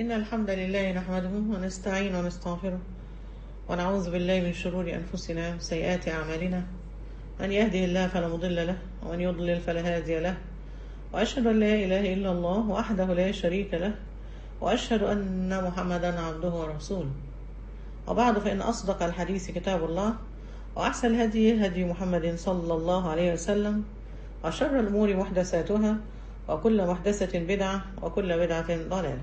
إن الحمد لله نحمده ونستعين ونستغفره ونعوذ بالله من شرور أنفسنا وسيئات أعمالنا من يهده الله فلا مضل له ومن يضلل فلا هادي له وأشهد أن لا إله إلا الله وحده لا شريك له وأشهد أن محمدا عبده ورسوله وبعد فإن أصدق الحديث كتاب الله وأحسن الهدي هدي محمد صلى الله عليه وسلم وشر الأمور محدثاتها وكل محدثة بدعة وكل بدعة ضلالة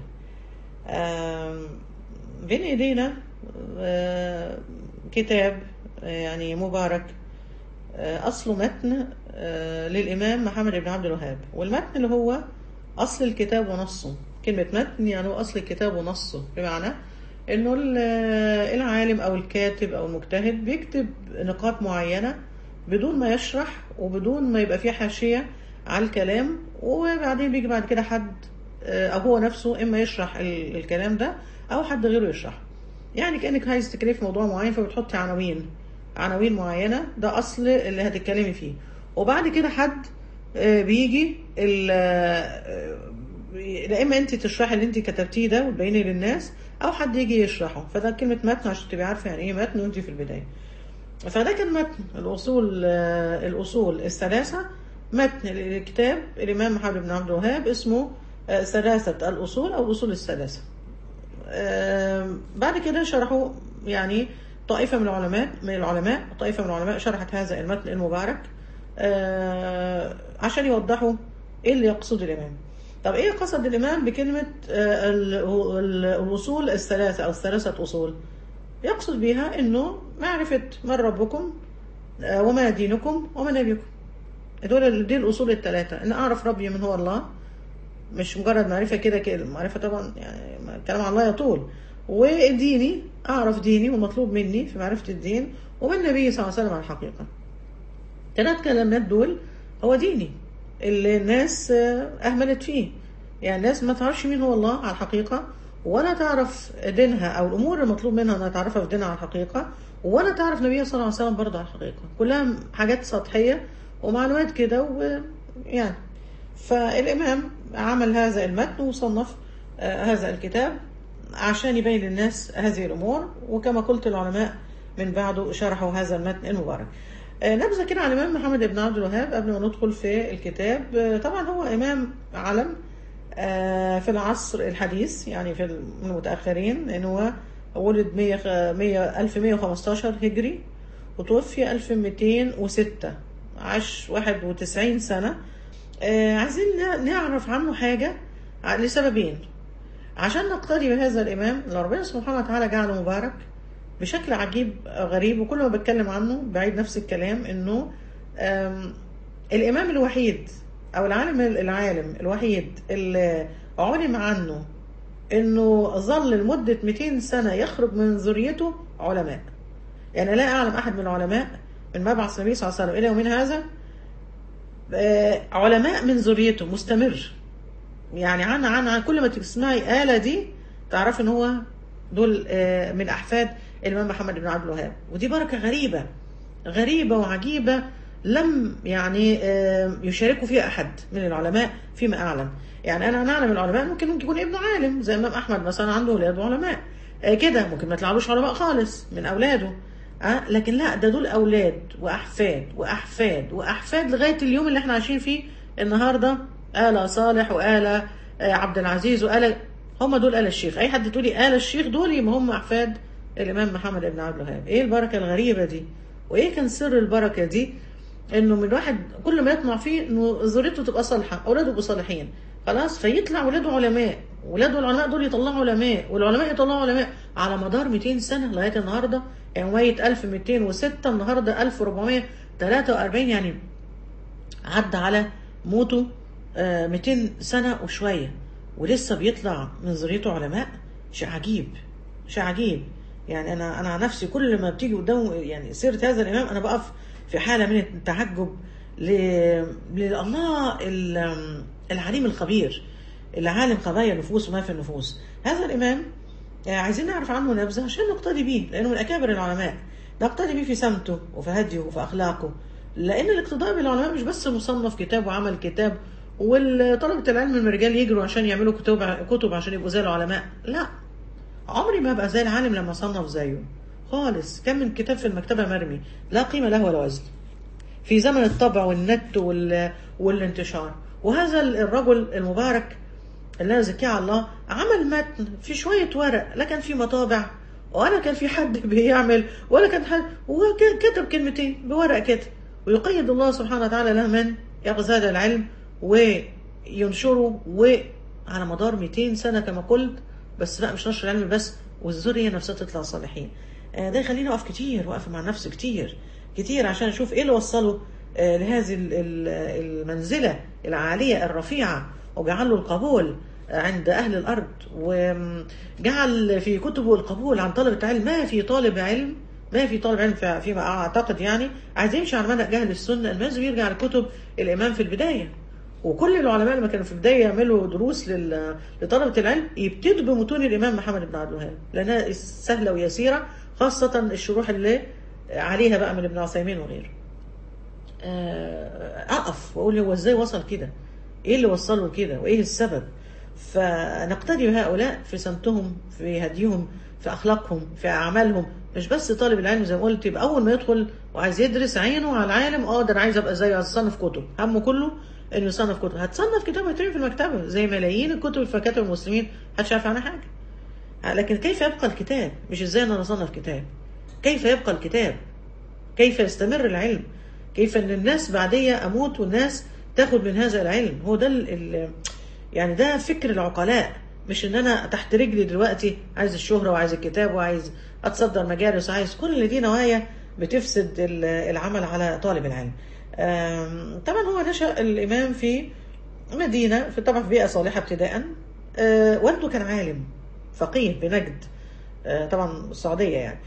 آم، بين ايدينا آه، كتاب آه، يعني مبارك آه، اصله متن آه، للامام محمد بن عبد الوهاب والمتن اللي هو اصل الكتاب ونصه كلمة متن يعني هو اصل الكتاب ونصه بمعنى انه ال- العالم او الكاتب او المجتهد بيكتب نقاط معينة بدون ما يشرح وبدون ما يبقى فيه حاشية على الكلام وبعدين بيجي بعد كده حد آه، او هو نفسه اما يشرح ال- الكلام ده او حد غيره يشرح يعني كانك عايز تتكلمي في موضوع معين فبتحطي عناوين عناوين معينه ده اصل اللي هتتكلمي فيه وبعد كده حد آه، بيجي ال- آه، لا اما انت تشرحي اللي انت كتبتيه ده وتبيني للناس او حد يجي يشرحه فده كلمه متن عشان تبقي عارفه يعني ايه متن وانت في البدايه فده كان متن الأصول آه، الأصول الثلاثة متن لكتاب الإمام محمد بن عبد الوهاب اسمه آه، ثلاثة الأصول أو الأصول الثلاثة آم، بعد كده شرحوا يعني طائفة من العلماء من العلماء طائفة من العلماء شرحت هذا المتن المبارك آه، عشان يوضحوا ايه اللي يقصد الإمام طب ايه قصد الإمام بكلمة آه، ال- ال- الأصول الثلاثة أو الثلاثة أصول يقصد بها انه معرفة من ربكم آه، وما دينكم وما نبيكم دول دي الاصول الثلاثة ان اعرف ربي من هو الله مش مجرد معرفة كده كده معرفة طبعا يعني ما- الكلام عن الله يطول وديني اعرف ديني والمطلوب مني في معرفة الدين ومن النبي صلى الله عليه وسلم على الحقيقة ثلاث كلمات دول هو ديني اللي الناس آه، اهملت فيه يعني الناس ما تعرفش مين هو الله على الحقيقة ولا تعرف دينها او الامور المطلوب منها انها تعرفها في دينها على الحقيقة ولا تعرف نبيها صلى الله عليه وسلم برضه على الحقيقة كلها حاجات سطحية ومعلومات كده ويعني فالامام عمل هذا المتن وصنف آه، هذا الكتاب عشان يبين للناس هذه الامور وكما قلت العلماء من بعده شرحوا هذا المتن المبارك آه، نبذه كده عن الامام محمد بن عبد الوهاب قبل ما ندخل في الكتاب آه، طبعا هو امام علم آه، في العصر الحديث يعني في المتاخرين لان هو ولد 100 100 1115 هجري وتوفي 1206 عاش 91 سنه آه، عايزين نع- نعرف عنه حاجه ع- لسببين عشان نقتدي بهذا الإمام اللي ربنا سبحانه وتعالى جعله مبارك بشكل عجيب غريب وكل ما بتكلم عنه بعيد نفس الكلام إنه آم، الإمام الوحيد أو العالم العالم الوحيد اللي علم عنه إنه ظل لمدة 200 سنة يخرج من ذريته علماء يعني لا أعلم أحد من العلماء من مبعث النبي صلى الله عليه وسلم إلى يومنا هذا آه، علماء من ذريته مستمر يعني عن عن عن كل ما تسمعي آلة دي تعرفي ان هو دول آه، من احفاد الامام محمد بن عبد الوهاب ودي بركه غريبه غريبه وعجيبه لم يعني آه، يشاركوا فيها احد من العلماء فيما اعلم يعني انا نعلم العلماء ممكن ممكن يكون ابنه عالم زي الامام احمد مثلا عنده اولاد علماء آه، كده ممكن ما يطلعلوش علماء خالص من اولاده أه لكن لا ده دول اولاد واحفاد واحفاد واحفاد لغايه اليوم اللي احنا عايشين فيه النهارده آل صالح وآل آه، عبد العزيز وآل هم دول آل الشيخ أي حد تقولي آل الشيخ دول يبقى هم أحفاد الإمام محمد بن عبد الوهاب إيه البركة الغريبة دي وإيه كان سر البركة دي إنه من واحد كل ما يطمع فيه إنه ذريته تبقى صالحة أولاده يبقوا صالحين خلاص فيطلع ولاده علماء ولاده العلماء دول يطلعوا علماء والعلماء يطلعوا علماء على مدار 200 سنة لغاية النهاردة يعني ميت 1206 النهاردة 1443 يعني عدى على موته آه، 200 سنة وشوية ولسه بيطلع من ذريته علماء شيء عجيب شيء عجيب يعني أنا أنا عن نفسي كل ما بتيجي قدام يعني سيرة هذا الإمام أنا بقف في حالة من التعجب ل- لله ال- العليم الخبير اللي عالم خبايا النفوس وما في النفوس هذا الإمام آه، عايزين نعرف عنه نبذة عشان نقتدي بيه لأنه من أكابر العلماء نقتدي بيه في سمته وفي هديه وفي أخلاقه لأن الاقتداء بالعلماء مش بس مصنف كتاب وعمل كتاب وطلبة العلم من الرجال يجروا عشان يعملوا كتب كتب عشان يبقوا زي العلماء لا عمري ما ابقى زي العالم لما اصنف زيه خالص كم من كتاب في المكتبه مرمي لا قيمه له ولا وزن في زمن الطبع والنت وال... والانتشار وهذا الرجل المبارك الله يزكيه على الله عمل متن في شويه ورق لا كان في مطابع ولا كان في حد بيعمل ولا كان حد وكتب كلمتين بورق كده ويقيد الله سبحانه وتعالى له من ياخذ هذا العلم وينشره وعلى مدار 200 سنه كما قلت بس لا مش نشر العلم بس والذريه نفسها تطلع صالحين آه، ده يخليني اقف كتير واقف مع نفسي كتير كتير عشان اشوف ايه اللي وصله آه، لهذه ال- ال- المنزله العاليه الرفيعه وجعل له القبول عند اهل الارض وجعل في كتبه القبول عن طلبه علم ما في طالب علم ما في طالب علم في- فيما اعتقد يعني عايز يمشي على منهج اهل السنه لازم يرجع لكتب الامام في البدايه وكل العلماء لما كانوا في البدايه يعملوا دروس لل- لطلبه العلم يبتدوا بمتون الامام محمد بن عبد الوهاب لانها سهله ويسيره خاصه الشروح اللي عليها بقى من ابن عثيمين وغيره. آه، اقف واقول هو ازاي وصل كده؟ ايه اللي وصله كده؟ وايه السبب؟ فنقتدي بهؤلاء في سمتهم في هديهم في اخلاقهم في اعمالهم مش بس طالب العلم زي ما قلت يبقى اول ما يدخل وعايز يدرس عينه على العالم اه ده انا عايز ابقى زيه عايز اصنف كتب همه كله انه يصنف كتب هتصنف كتاب هيترمي في المكتبه زي ملايين الكتب في مكاتب المسلمين محدش عارف عنها حاجه لكن كيف يبقى الكتاب مش ازاي انا اصنف كتاب كيف يبقى الكتاب كيف يستمر العلم كيف ان الناس بعدية اموت والناس تاخد من هذا العلم هو ده ال ال يعني ده فكر العقلاء مش ان انا تحت رجلي دلوقتي عايز الشهرة وعايز الكتاب وعايز اتصدر مجالس وعايز كل اللي دي نوايا بتفسد ال- العمل على طالب العلم آم، طبعا هو نشأ الامام في مدينة في طبعا في بيئة صالحة ابتداء آه، والده كان عالم فقيه بنجد آه، طبعا السعودية يعني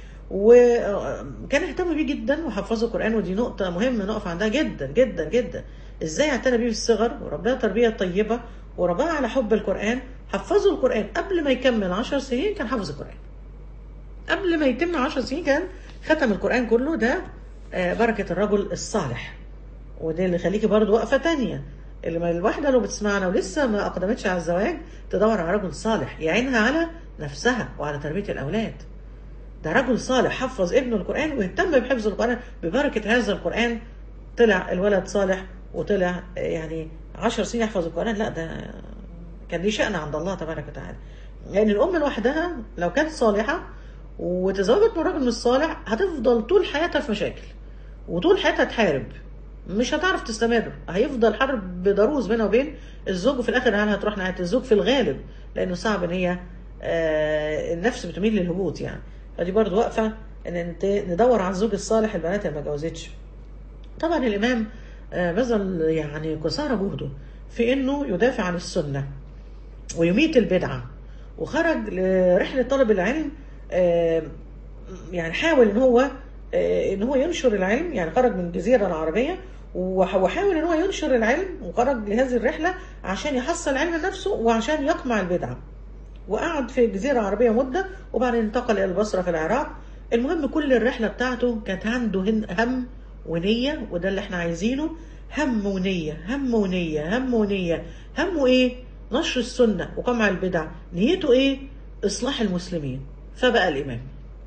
وكان اهتم بيه جدا وحفظه القرآن ودي نقطة مهمة نقف عندها جدا جدا جدا ازاي اعتنى بيه في الصغر ورباه تربية طيبة ورباه على حب القرآن حفظه القرآن قبل ما يكمل عشر سنين كان حافظ القرآن قبل ما يتم عشر سنين كان ختم القرآن كله ده آه، بركة الرجل الصالح وده اللي يخليكي برضه وقفة تانية اللي ما الواحدة لو بتسمعنا ولسه ما أقدمتش على الزواج تدور على رجل صالح يعينها على نفسها وعلى تربية الأولاد ده رجل صالح حفظ ابنه القرآن واهتم بحفظ القرآن ببركة هذا القرآن طلع الولد صالح وطلع يعني عشر سنين يحفظ القرآن لا ده كان ليه شأن عند الله تبارك وتعالى لأن الأم لوحدها لو كانت صالحة وتزوجت من راجل مش صالح هتفضل طول حياتها في مشاكل وطول حياتها تحارب مش هتعرف تستمر هيفضل حرب ضروس بينها وبين الزوج وفي الاخر هل هتروح ناحيه الزوج في الغالب لانه صعب ان هي آه، النفس بتميل للهبوط يعني فدي برضو واقفه ان انت ندور على الزوج الصالح البنات اللي ما اتجوزتش طبعا الامام آه، بذل يعني قصارى جهده في انه يدافع عن السنه ويميت البدعه وخرج لرحله طلب العلم آه، يعني حاول ان هو آه، ان هو ينشر العلم يعني خرج من الجزيره العربيه وح- وحاول ان هو ينشر العلم وخرج لهذه الرحله عشان يحصل علم نفسه وعشان يقمع البدعه وقعد في الجزيره العربيه مده وبعدين انتقل الى البصره في العراق المهم كل الرحله بتاعته كانت عنده هن- هم ونيه وده اللي احنا عايزينه هم ونيه هم ونيه هم ونيه همه ايه نشر السنه وقمع البدع نيته ايه اصلاح المسلمين فبقى الامام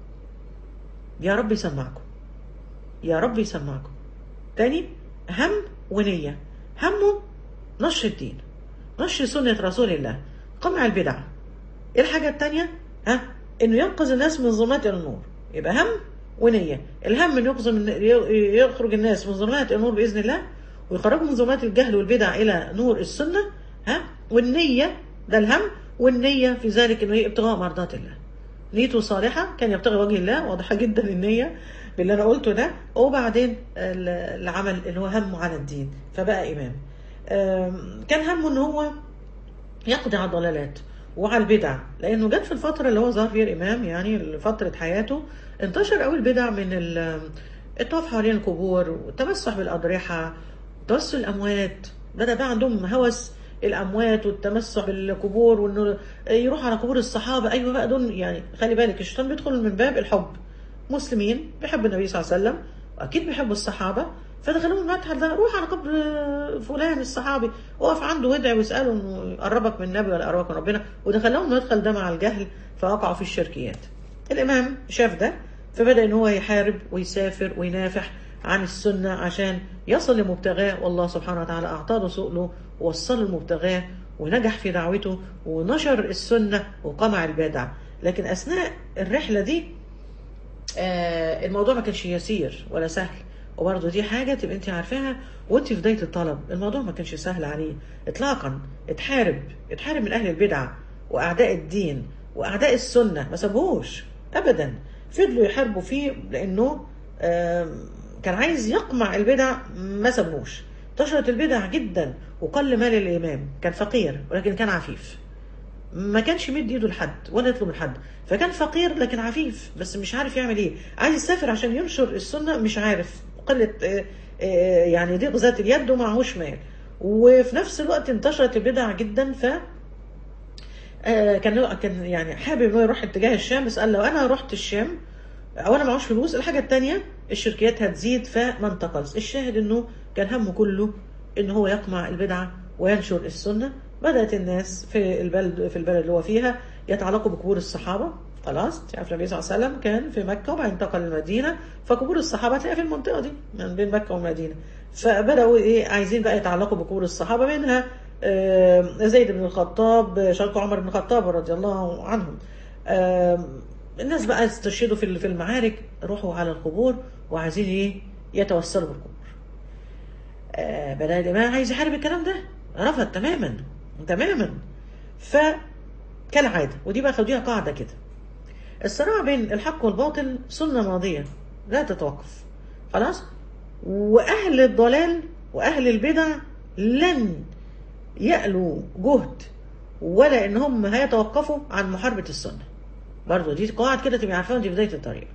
يا رب يسمعكم يا رب يسمعكم تاني هم ونية همه نشر الدين نشر سنة رسول الله قمع البدع ايه الحاجة التانية ها انه ينقذ الناس من ظلمات الى النور يبقى هم ونية الهم انه يقذ من يخرج الناس من ظلمات الى النور بإذن الله ويخرجهم من ظلمات الجهل والبدع إلى نور السنة ها والنية ده الهم والنية في ذلك انه هي ابتغاء مرضات الله نيته صالحة كان يبتغي وجه الله واضحة جدا النية باللي أنا قلته ده وبعدين ال- العمل اللي هو همه على الدين فبقى إمام آم، كان همه إن هو يقضي على الضلالات وعلى البدع لأنه جت في الفترة اللي هو ظهر فيها الإمام يعني فترة حياته انتشر قوي البدع من ال- الطواف حوالين القبور والتمسح بالأضرحة توسل الأموات بدأ بقى عندهم هوس الاموات والتمسح بالقبور وانه يروح على قبور الصحابه ايوه بقى دول يعني خلي بالك الشيطان بيدخل من باب الحب مسلمين بيحب النبي صلى الله عليه وسلم واكيد بيحبوا الصحابه فدخلوه المدخل ده روح على قبر آه، فلان الصحابي وقف عنده وادعي واساله انه يقربك من النبي ولا يقربك من ربنا ودخلهم المدخل ده مع الجهل فوقعوا في الشركيات الامام شاف ده فبدا ان هو يحارب ويسافر وينافح عن السنه عشان يصل لمبتغاه والله سبحانه وتعالى اعطاه له سؤله ووصله لمبتغاه ونجح في دعوته ونشر السنه وقمع البدع لكن اثناء الرحله دي آه، الموضوع ما كانش يسير ولا سهل وبرضه دي حاجة تبقى انت عارفاها وانت في بداية الطلب الموضوع ما كانش سهل عليه اطلاقا اتحارب اتحارب من اهل البدع واعداء الدين واعداء السنة ما سابوهوش ابدا فضلوا يحاربوا فيه لانه آم، كان عايز يقمع البدع ما سابوهوش انتشرت البدع جدا وقل مال الامام كان فقير ولكن كان عفيف ما كانش مد ايده لحد ولا يطلب من حد فكان فقير لكن عفيف بس مش عارف يعمل ايه عايز يسافر عشان ينشر السنه مش عارف قله آه، آه، يعني ضيق ذات اليد ومعهوش مال وفي نفس الوقت انتشرت البدع جدا ف آه، كان كان يعني حابب انه يروح اتجاه الشام بس قال لو انا رحت الشام او انا معوش فلوس الحاجه الثانيه الشركيات هتزيد فما انتقلش الشاهد انه كان همه كله ان هو يقمع البدعه وينشر السنه بدات الناس في البلد في البلد اللي هو فيها يتعلقوا بقبور الصحابه خلاص تعرف النبي صلى الله عليه وسلم كان في مكه وبعدين انتقل المدينه فقبور الصحابه تلاقيها في المنطقه دي من بين مكه والمدينه فبداوا ايه عايزين بقى يتعلقوا بقبور الصحابه منها آه، زيد بن الخطاب شاركوا عمر بن الخطاب رضي الله عنهم آه، الناس بقى استشهدوا في في المعارك روحوا على القبور وعايزين ايه يتوسلوا بالقبور آه، بدا الامام عايز يحارب الكلام ده رفض تماما تماما ف كالعاده ودي بقى خديها قاعده كده الصراع بين الحق والباطل سنه ماضيه لا تتوقف خلاص واهل الضلال واهل البدع لن يألوا جهد ولا ان هم هيتوقفوا عن محاربه السنه برضه دي قواعد كده تبقى عارفاها دي بدايه الطريق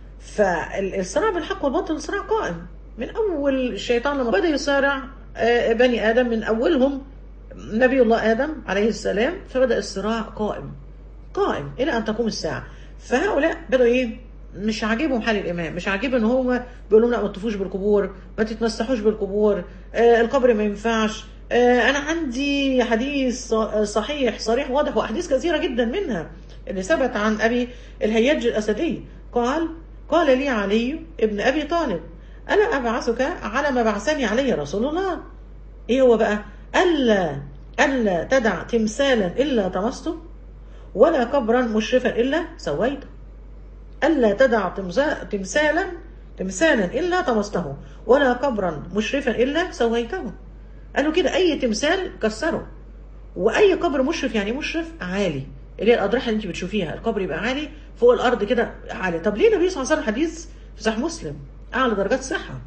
فالصراع بين الحق والباطل صراع قائم من اول الشيطان لما بدا يصارع آه، بني ادم من اولهم نبي الله ادم عليه السلام فبدا الصراع قائم قائم الى ان تقوم الساعه فهؤلاء بدأوا ايه مش عاجبهم حال الامام مش عاجبهم ان هم بيقولوا لهم لا ما تطوفوش بالقبور ما تتمسحوش بالقبور آه القبر ما ينفعش آه انا عندي حديث ص- صحيح صريح واضح واحاديث كثيره جدا منها اللي ثبت عن ابي الهياج الاسدي قال قال لي علي ابن ابي طالب الا ابعثك على ما بعثني عليه رسول الله ايه هو بقى الا الا تدع تمثالا الا طمسته ولا قبرا مشرفا الا سويته ألا تدع تمزا- تمثالا تمثالا إلا طمسته ولا قبرا مشرفا إلا سويته قالوا كده أي تمثال كسره وأي قبر مشرف يعني مشرف عالي اللي هي الأضرحة اللي أنت بتشوفيها القبر يبقى عالي فوق الأرض كده عالي طب ليه النبي صلى الله عليه وسلم حديث في صحيح مسلم أعلى درجات صحة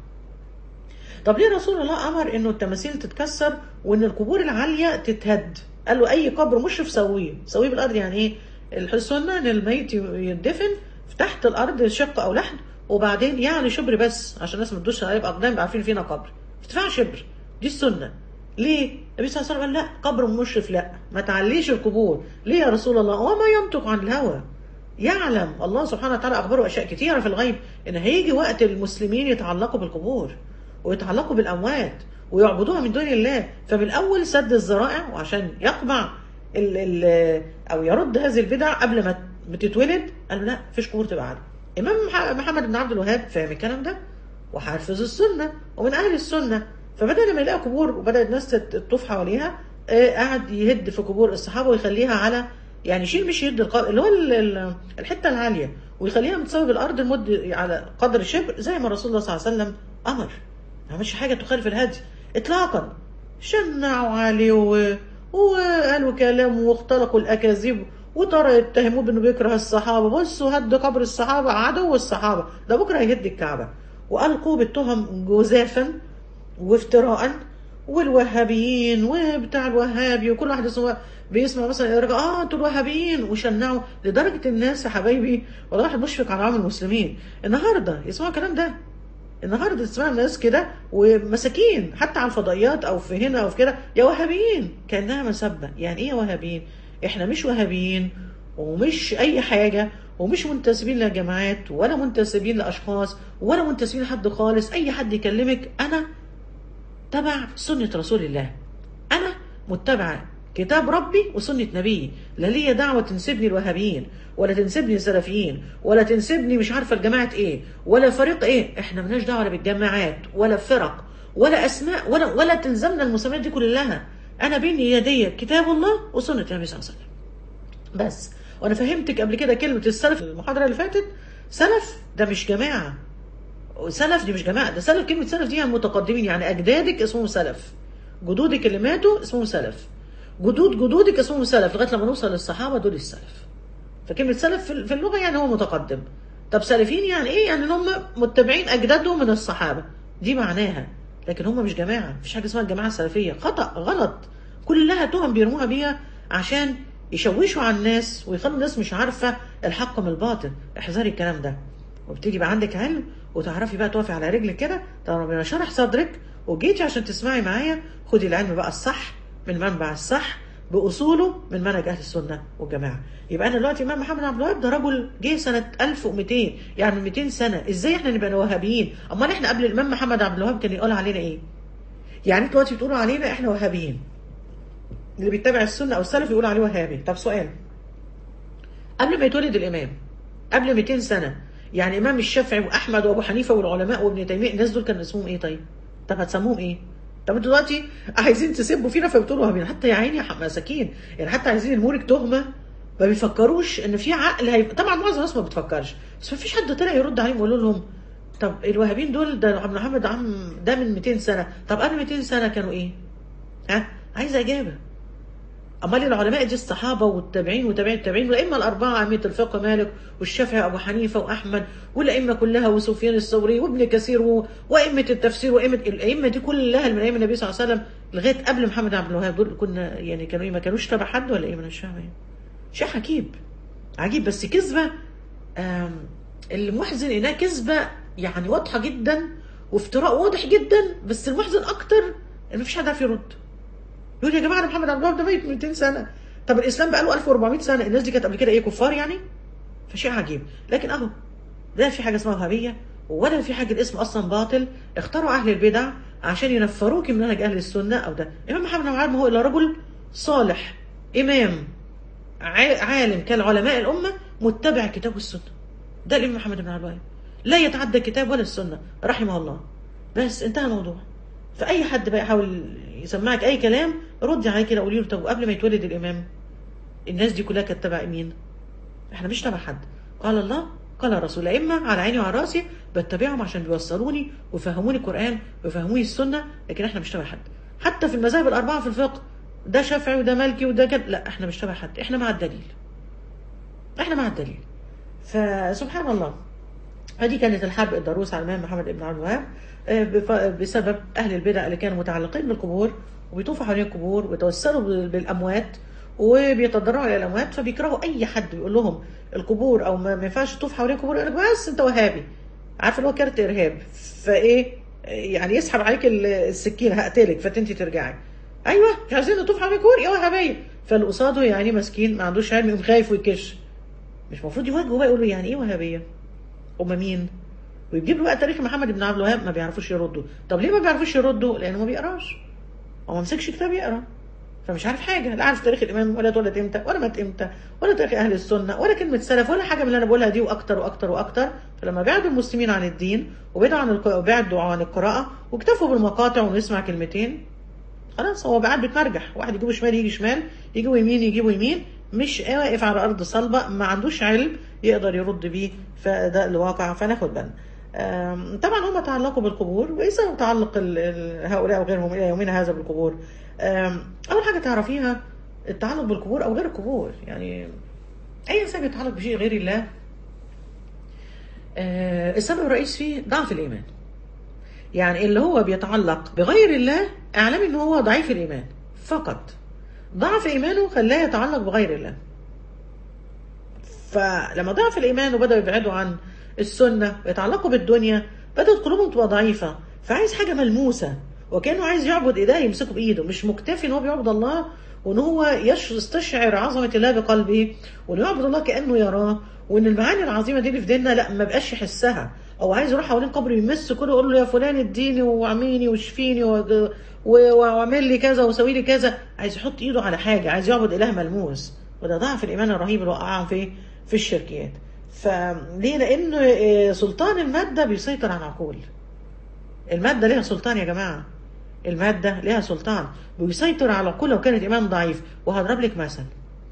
طب ليه رسول الله امر انه التماثيل تتكسر وان القبور العاليه تتهد قال له اي قبر مشرف سويه سويه بالارض يعني ايه السنه ان الميت يدفن في تحت الارض شق او لحد وبعدين يعني شبر بس عشان الناس ما تدوش عليه باقدام يبقى عارفين فينا قبر ارتفاع شبر دي السنه ليه النبي صلى الله عليه وسلم قال لا قبر مشرف لا ما تعليش القبور ليه يا رسول الله وما ينطق عن الهوى يعلم الله سبحانه وتعالى اخبره اشياء كثيره في الغيب ان هيجي وقت المسلمين يتعلقوا بالقبور ويتعلقوا بالاموات ويعبدوها من دون الله فمن الاول سد الذرائع وعشان يقمع ال ال او يرد هذه البدع قبل ما تتولد قال لا فيش قبور تبقى عاليه امام مح- محمد بن عبد الوهاب فاهم الكلام ده وحافظ السنه ومن اهل السنه فبدا لما يلاقي قبور وبدات الناس تت- تطوف حواليها آه، قعد يهد في قبور الصحابه ويخليها على يعني شيل مش يد الق- اللي هو ال- ال- الحته العاليه ويخليها متساويه بالارض المد على قدر شبر زي ما رسول الله صلى الله عليه وسلم امر ما عملش حاجه تخالف الهدي اطلاقا شنعوا عليه و... وقالوا كلام واختلقوا الاكاذيب وترى يتهموه بانه بيكره الصحابه بصوا هد قبر الصحابه عدو الصحابه ده بكره هيهد الكعبه والقوا بالتهم جزافا وافتراء والوهابيين وبتاع الوهابي وكل واحد اسمه بيسمع مثلا يرجع اه انتوا الوهابيين وشنعوا لدرجه الناس يا حبايبي والله واحد مشفق على عام المسلمين النهارده يسمعوا الكلام ده النهارده تسمع الناس كده ومساكين حتى على الفضائيات او في هنا او في كده يا وهابيين كانها مسبه يعني ايه يا وهابيين احنا مش وهابيين ومش اي حاجه ومش منتسبين لجماعات ولا منتسبين لاشخاص ولا منتسبين لحد خالص اي حد يكلمك انا تبع سنه رسول الله انا متبعه كتاب ربي وسنة نبيه لا ليا دعوة تنسبني الوهابيين ولا تنسبني السلفيين ولا تنسبني مش عارفة الجماعة ايه ولا فريق ايه احنا ملناش دعوة لا بالجماعات ولا فرق ولا اسماء ولا ولا تلزمنا المسميات دي كلها انا بين يدي كتاب الله وسنة النبي صلى الله عليه وسلم بس وانا فهمتك قبل كده كلمة السلف المحاضرة اللي فاتت سلف ده مش جماعة سلف دي مش جماعة ده سلف كلمة سلف دي يعني متقدمين يعني اجدادك اسمهم سلف جدودك اللي ماتوا اسمهم سلف جدود جدودك اسمهم سلف لغايه لما نوصل للصحابه دول السلف فكلمه سلف في اللغه يعني هو متقدم طب سلفيين يعني ايه يعني هم متبعين اجدادهم من الصحابه دي معناها لكن هم مش جماعه مفيش حاجه اسمها الجماعه السلفيه خطا غلط كلها تهم بيرموها بيها عشان يشوشوا على الناس ويخلوا الناس مش عارفه الحق من الباطل احذري الكلام ده وبتيجي بقى عندك علم وتعرفي بقى تقفي على رجلك كده طب ربنا شرح صدرك وجيتي عشان تسمعي معايا خدي العلم بقى الصح من المنبع الصح باصوله من منهج اهل السنه والجماعه يبقى انا دلوقتي امام محمد عبد الوهاب ده رجل جه سنه 1200 يعني من 200 سنه ازاي احنا نبقى وهابيين امال احنا قبل الامام محمد عبد الوهاب كان يقول علينا ايه يعني انتوا دلوقتي بتقولوا علينا احنا وهابيين اللي بيتبع السنه او السلف يقول عليه وهابي طب سؤال قبل ما يتولد الامام قبل 200 سنه يعني امام الشافعي واحمد وابو حنيفه والعلماء وابن تيميه الناس دول كان اسمهم ايه طيب طب هتسموهم ايه طب انتوا دلوقتي عايزين تسبوا فينا فبتقولوا وهابيين حتى يا عيني مساكين يعني حتى عايزين يرموا تهمه ما بيفكروش ان في عقل هيبقى طبعا معظم الناس ما بتفكرش بس ما فيش حد طلع يرد عليهم ويقول لهم طب الوهابيين دول ده عبد محمد عم ده من 200 سنه طب قبل 200 سنه كانوا ايه؟ ها عايزه اجابه امال العلماء دي الصحابه والتابعين وتابعين التابعين والائمه الاربعه ائمه الفقه مالك والشافعي وابو حنيفه واحمد والائمه كلها وسفيان الثوري وابن كثير وائمه التفسير وائمه الائمه دي كلها من ايام النبي صلى الله عليه وسلم لغايه قبل محمد عبد الوهاب دول كنا يعني كانوا ايه ما كانوش تبع حد ولا ايه من الشعب شيء عجيب عجيب بس كذبه المحزن انها كذبه يعني واضحه جدا وافتراء واضح جدا بس المحزن اكتر ان مفيش حد عارف يرد يقول يا جماعه محمد عبد الوهاب ده ميت 200 سنه طب الاسلام بقى له 1400 سنه الناس دي كانت قبل كده ايه كفار يعني فشيء عجيب لكن اهو لا في حاجه اسمها وهابيه ولا في حاجه الاسم اصلا باطل اختاروا اهل البدع عشان ينفروك من منهج اهل السنه او ده امام محمد بن عبد ما هو الا رجل صالح امام عالم كان علماء الامه متبع كتاب السنه ده الامام محمد بن عبد الوهاب لا يتعدى الكتاب ولا السنه رحمه الله بس انتهى الموضوع فاي حد بقى يحاول يسمعك اي كلام ردي عليه كده قولي له طب قبل ما يتولد الامام الناس دي كلها كانت تبع مين؟ احنا مش تبع حد قال الله قال الرسول ائمه على عيني وعلى راسي بتبعهم عشان بيوصلوني ويفهموني القران ويفهموني السنه لكن احنا مش تبع حد حتى في المذاهب الاربعه في الفقه ده شافعي وده مالكي وده كده لا احنا مش تبع حد احنا مع الدليل احنا مع الدليل فسبحان الله هذه كانت الحرب الضروس على الامام محمد بن عبد الوهاب بسبب اهل البدع اللي كانوا متعلقين بالقبور وبيطوفوا حوالين القبور ويتوسلوا بالاموات وبيتضرعوا الى الاموات فبيكرهوا اي حد بيقول لهم القبور او ما ينفعش تطوف حوالين القبور يقول لك بس انت وهابي عارف اللي هو كارت ارهاب فايه يعني يسحب عليك السكين هقتلك فانت ترجعي ايوه مش عايزين نطوف حوالين القبور يا وهابيه فاللي قصاده يعني مسكين ما عندوش علم يقوم خايف ويكش مش المفروض يواجهوا بقى يقولوا يعني ايه وهابيه؟ هم مين؟ ويجيب له بقى تاريخ محمد بن عبد الوهاب ما بيعرفوش يردوا طب ليه ما بيعرفوش يردوا لانه ما بيقراش هو ما مسكش كتاب يقرا فمش عارف حاجه لا عارف تاريخ الامام ولا اتولد امتى ولا مات امتى ولا تاريخ اهل السنه ولا كلمه سلف ولا حاجه من اللي انا بقولها دي واكتر واكتر واكتر فلما بعدوا المسلمين عن الدين وبعدوا عن الق... بعدوا عن القراءه واكتفوا بالمقاطع ونسمع كلمتين خلاص هو قاعد بيتمرجح واحد يجيبه شمال يجي شمال يجيبه يمين يجيبه يمين مش واقف على ارض صلبه ما عندوش علم يقدر يرد بيه فده الواقع فناخد بالنا طبعا هم تعلقوا بالقبور واذا تعلق هؤلاء وغيرهم الى يومنا هذا بالقبور اول حاجه تعرفيها التعلق بالقبور او غير القبور يعني اي انسان بيتعلق بشيء غير الله السبب الرئيسي فيه ضعف الايمان يعني اللي هو بيتعلق بغير الله اعلم ان هو ضعيف الايمان فقط ضعف ايمانه خلاه يتعلق بغير الله فلما ضعف الايمان وبداوا يبعدوا عن السنه ويتعلقوا بالدنيا بدات قلوبهم تبقى ضعيفه فعايز حاجه ملموسه وكانه عايز يعبد ايديه يمسكه بايده مش مكتفي ان هو بيعبد الله وان هو يش- يستشعر عظمه الله بقلبه وانه يعبد الله كانه يراه وان المعاني العظيمه دي اللي في ديننا لا ما بقاش يحسها او عايز يروح حوالين قبر يمس كله يقول له يا فلان اديني واعميني واشفيني وج- و- واعمل لي كذا وسوي لي كذا عايز يحط ايده على حاجه عايز يعبد اله ملموس وده ضعف الايمان الرهيب اللي وقعهم في في الشركيات فليه لان آه، سلطان الماده بيسيطر على العقول المادة لها سلطان يا جماعة المادة لها سلطان بيسيطر على العقول لو كانت إيمان ضعيف وهضرب لك مثل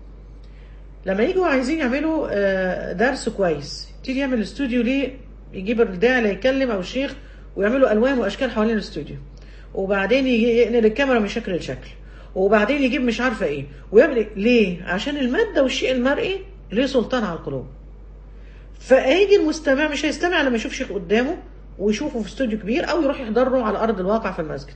لما يجوا عايزين يعملوا آه، درس كويس تيجي يعمل استوديو ليه يجيب الداعي اللي يتكلم أو الشيخ ويعملوا ألوان وأشكال حوالين الاستوديو وبعدين يجي ينقل الكاميرا من شكل لشكل وبعدين يجيب مش عارفة إيه ويعمل إيه؟ ليه؟ عشان المادة والشيء المرئي ليه سلطان على القلوب فهيجي المستمع مش هيستمع لما يشوف شيخ قدامه ويشوفه في استوديو كبير او يروح يحضره على ارض الواقع في المسجد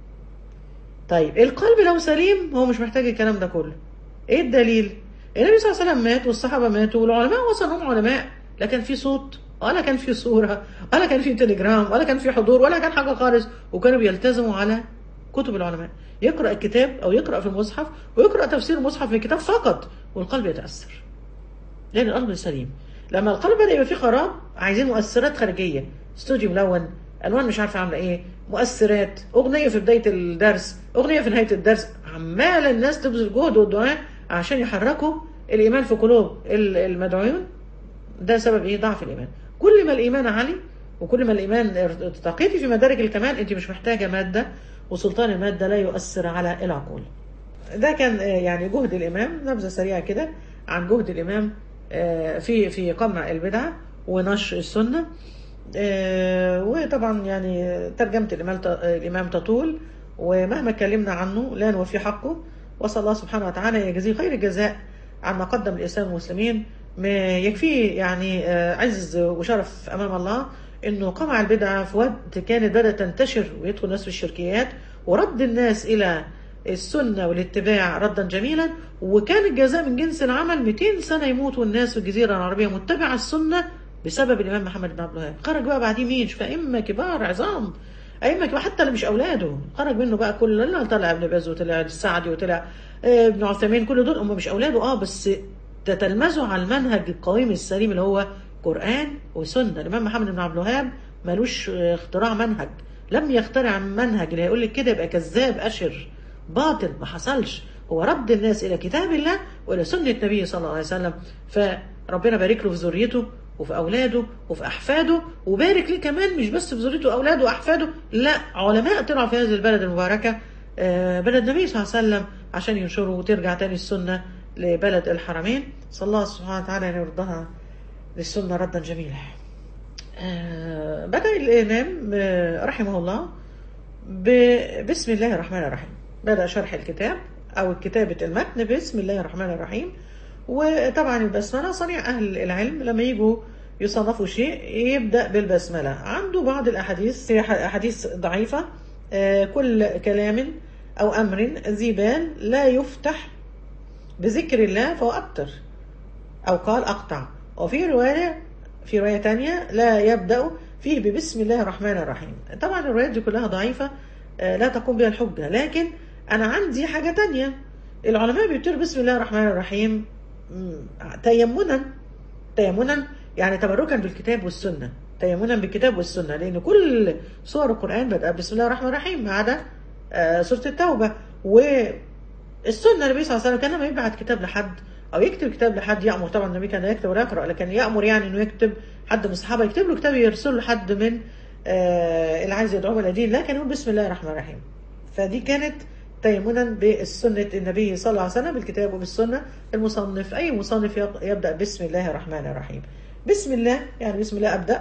طيب القلب لو سليم هو مش محتاج الكلام ده كله ايه الدليل النبي صلى الله عليه وسلم مات والصحابه ماتوا والعلماء وصلوا هم علماء لا كان في صوت ولا كان في صوره ولا كان في تليجرام ولا كان في حضور ولا كان حاجه خالص وكانوا بيلتزموا على كتب العلماء يقرا الكتاب او يقرا في المصحف ويقرا تفسير المصحف في الكتاب فقط والقلب يتاثر لان القلب سليم لما القلب بدا يبقى فيه خراب عايزين مؤثرات خارجيه استوديو ملون الوان مش عارفه عامله ايه مؤثرات اغنيه في بدايه الدرس اغنيه في نهايه الدرس عمال الناس تبذل جهد والدعاء عشان يحركوا الايمان في قلوب ال- المدعوين ده سبب ايه ضعف الايمان كل ما الايمان عالي وكل ما الايمان ارتقيتي في مدارج الكمال انت مش محتاجه ماده وسلطان الماده لا يؤثر على العقول ده كان آه، يعني جهد الامام نبذه سريعه كده عن جهد الامام آه، في في قمع البدعه ونشر السنه آه، وطبعا يعني ترجمه الامام ت- الامام تطول ومهما اتكلمنا عنه لا نوفي حقه وصلى الله سبحانه وتعالى يجزيه خير الجزاء عما قدم الاسلام والمسلمين ما يكفيه يعني آه، عز وشرف امام الله انه قمع البدعه في وقت كانت بدات تنتشر ويدخل الناس في الشركيات ورد الناس الى السنه والاتباع ردا جميلا وكان الجزاء من جنس العمل 200 سنه يموتوا الناس في الجزيره العربيه متبعه السنه بسبب الامام محمد بن عبد الوهاب خرج بقى بعديه مين فائمه كبار عظام ائمه كبار حتى اللي مش اولاده خرج منه بقى كل اللي طلع ابن باز وطلع السعدي وطلع آه، ابن عثيمين كل دول هم مش اولاده اه بس تتلمذوا على المنهج القويم السليم اللي هو قران وسنه الامام محمد بن عبد الوهاب ملوش آه، اختراع منهج لم يخترع منهج اللي هيقول لك كده يبقى كذاب اشر باطل ما حصلش هو رد الناس الى كتاب الله والى سنه النبي صلى الله عليه وسلم فربنا بارك له في ذريته وفي اولاده وفي احفاده وبارك ليه كمان مش بس في ذريته واولاده واحفاده لا علماء طلعوا في هذه البلد المباركه آه، بلد النبي صلى الله عليه وسلم عشان ينشروا وترجع تاني السنه لبلد الحرمين صلى الله سبحانه وتعالى ان يردها للسنه ردا جميلا آه، بدأ الإمام آه، رحمه الله ب- بسم الله الرحمن الرحيم بدأ شرح الكتاب أو كتابة المتن بسم الله الرحمن الرحيم وطبعا البسملة صنيع أهل العلم لما يجوا يصنفوا شيء يبدأ بالبسملة عنده بعض الأحاديث هي أحاديث ضعيفة آه، كل كلام أو أمر ذي بال لا يفتح بذكر الله فهو أبتر أو قال أقطع وفي رواية في رواية تانية لا يبدأ فيه ببسم الله الرحمن الرحيم طبعا الروايات دي كلها ضعيفة آه، لا تقوم بها الحجة لكن أنا عندي حاجة تانية العلماء بيقولوا بسم الله الرحمن الرحيم مم، تيمنا تيمنا يعني تبركا بالكتاب والسنة تيمنا بالكتاب والسنة لأن كل سور القرآن بدأ بسم الله الرحمن الرحيم ما عدا آه، سورة التوبة والسنة النبي صلى الله عليه وسلم كان لما يبعت كتاب لحد أو يكتب كتاب لحد يأمر طبعا النبي كان لا يكتب ولا يقرأ لكن يأمر يعني إنه يكتب حد من الصحابة يكتب له كتاب يرسل له حد من آه، اللي عايز يدعوه إلى دين لكن يقول بسم الله الرحمن الرحيم فدي كانت تيمنا بسنة النبي صلى الله عليه وسلم بالكتاب وبالسنة المصنف أي مصنف يق- يبدأ بسم الله الرحمن الرحيم بسم الله يعني بسم الله أبدأ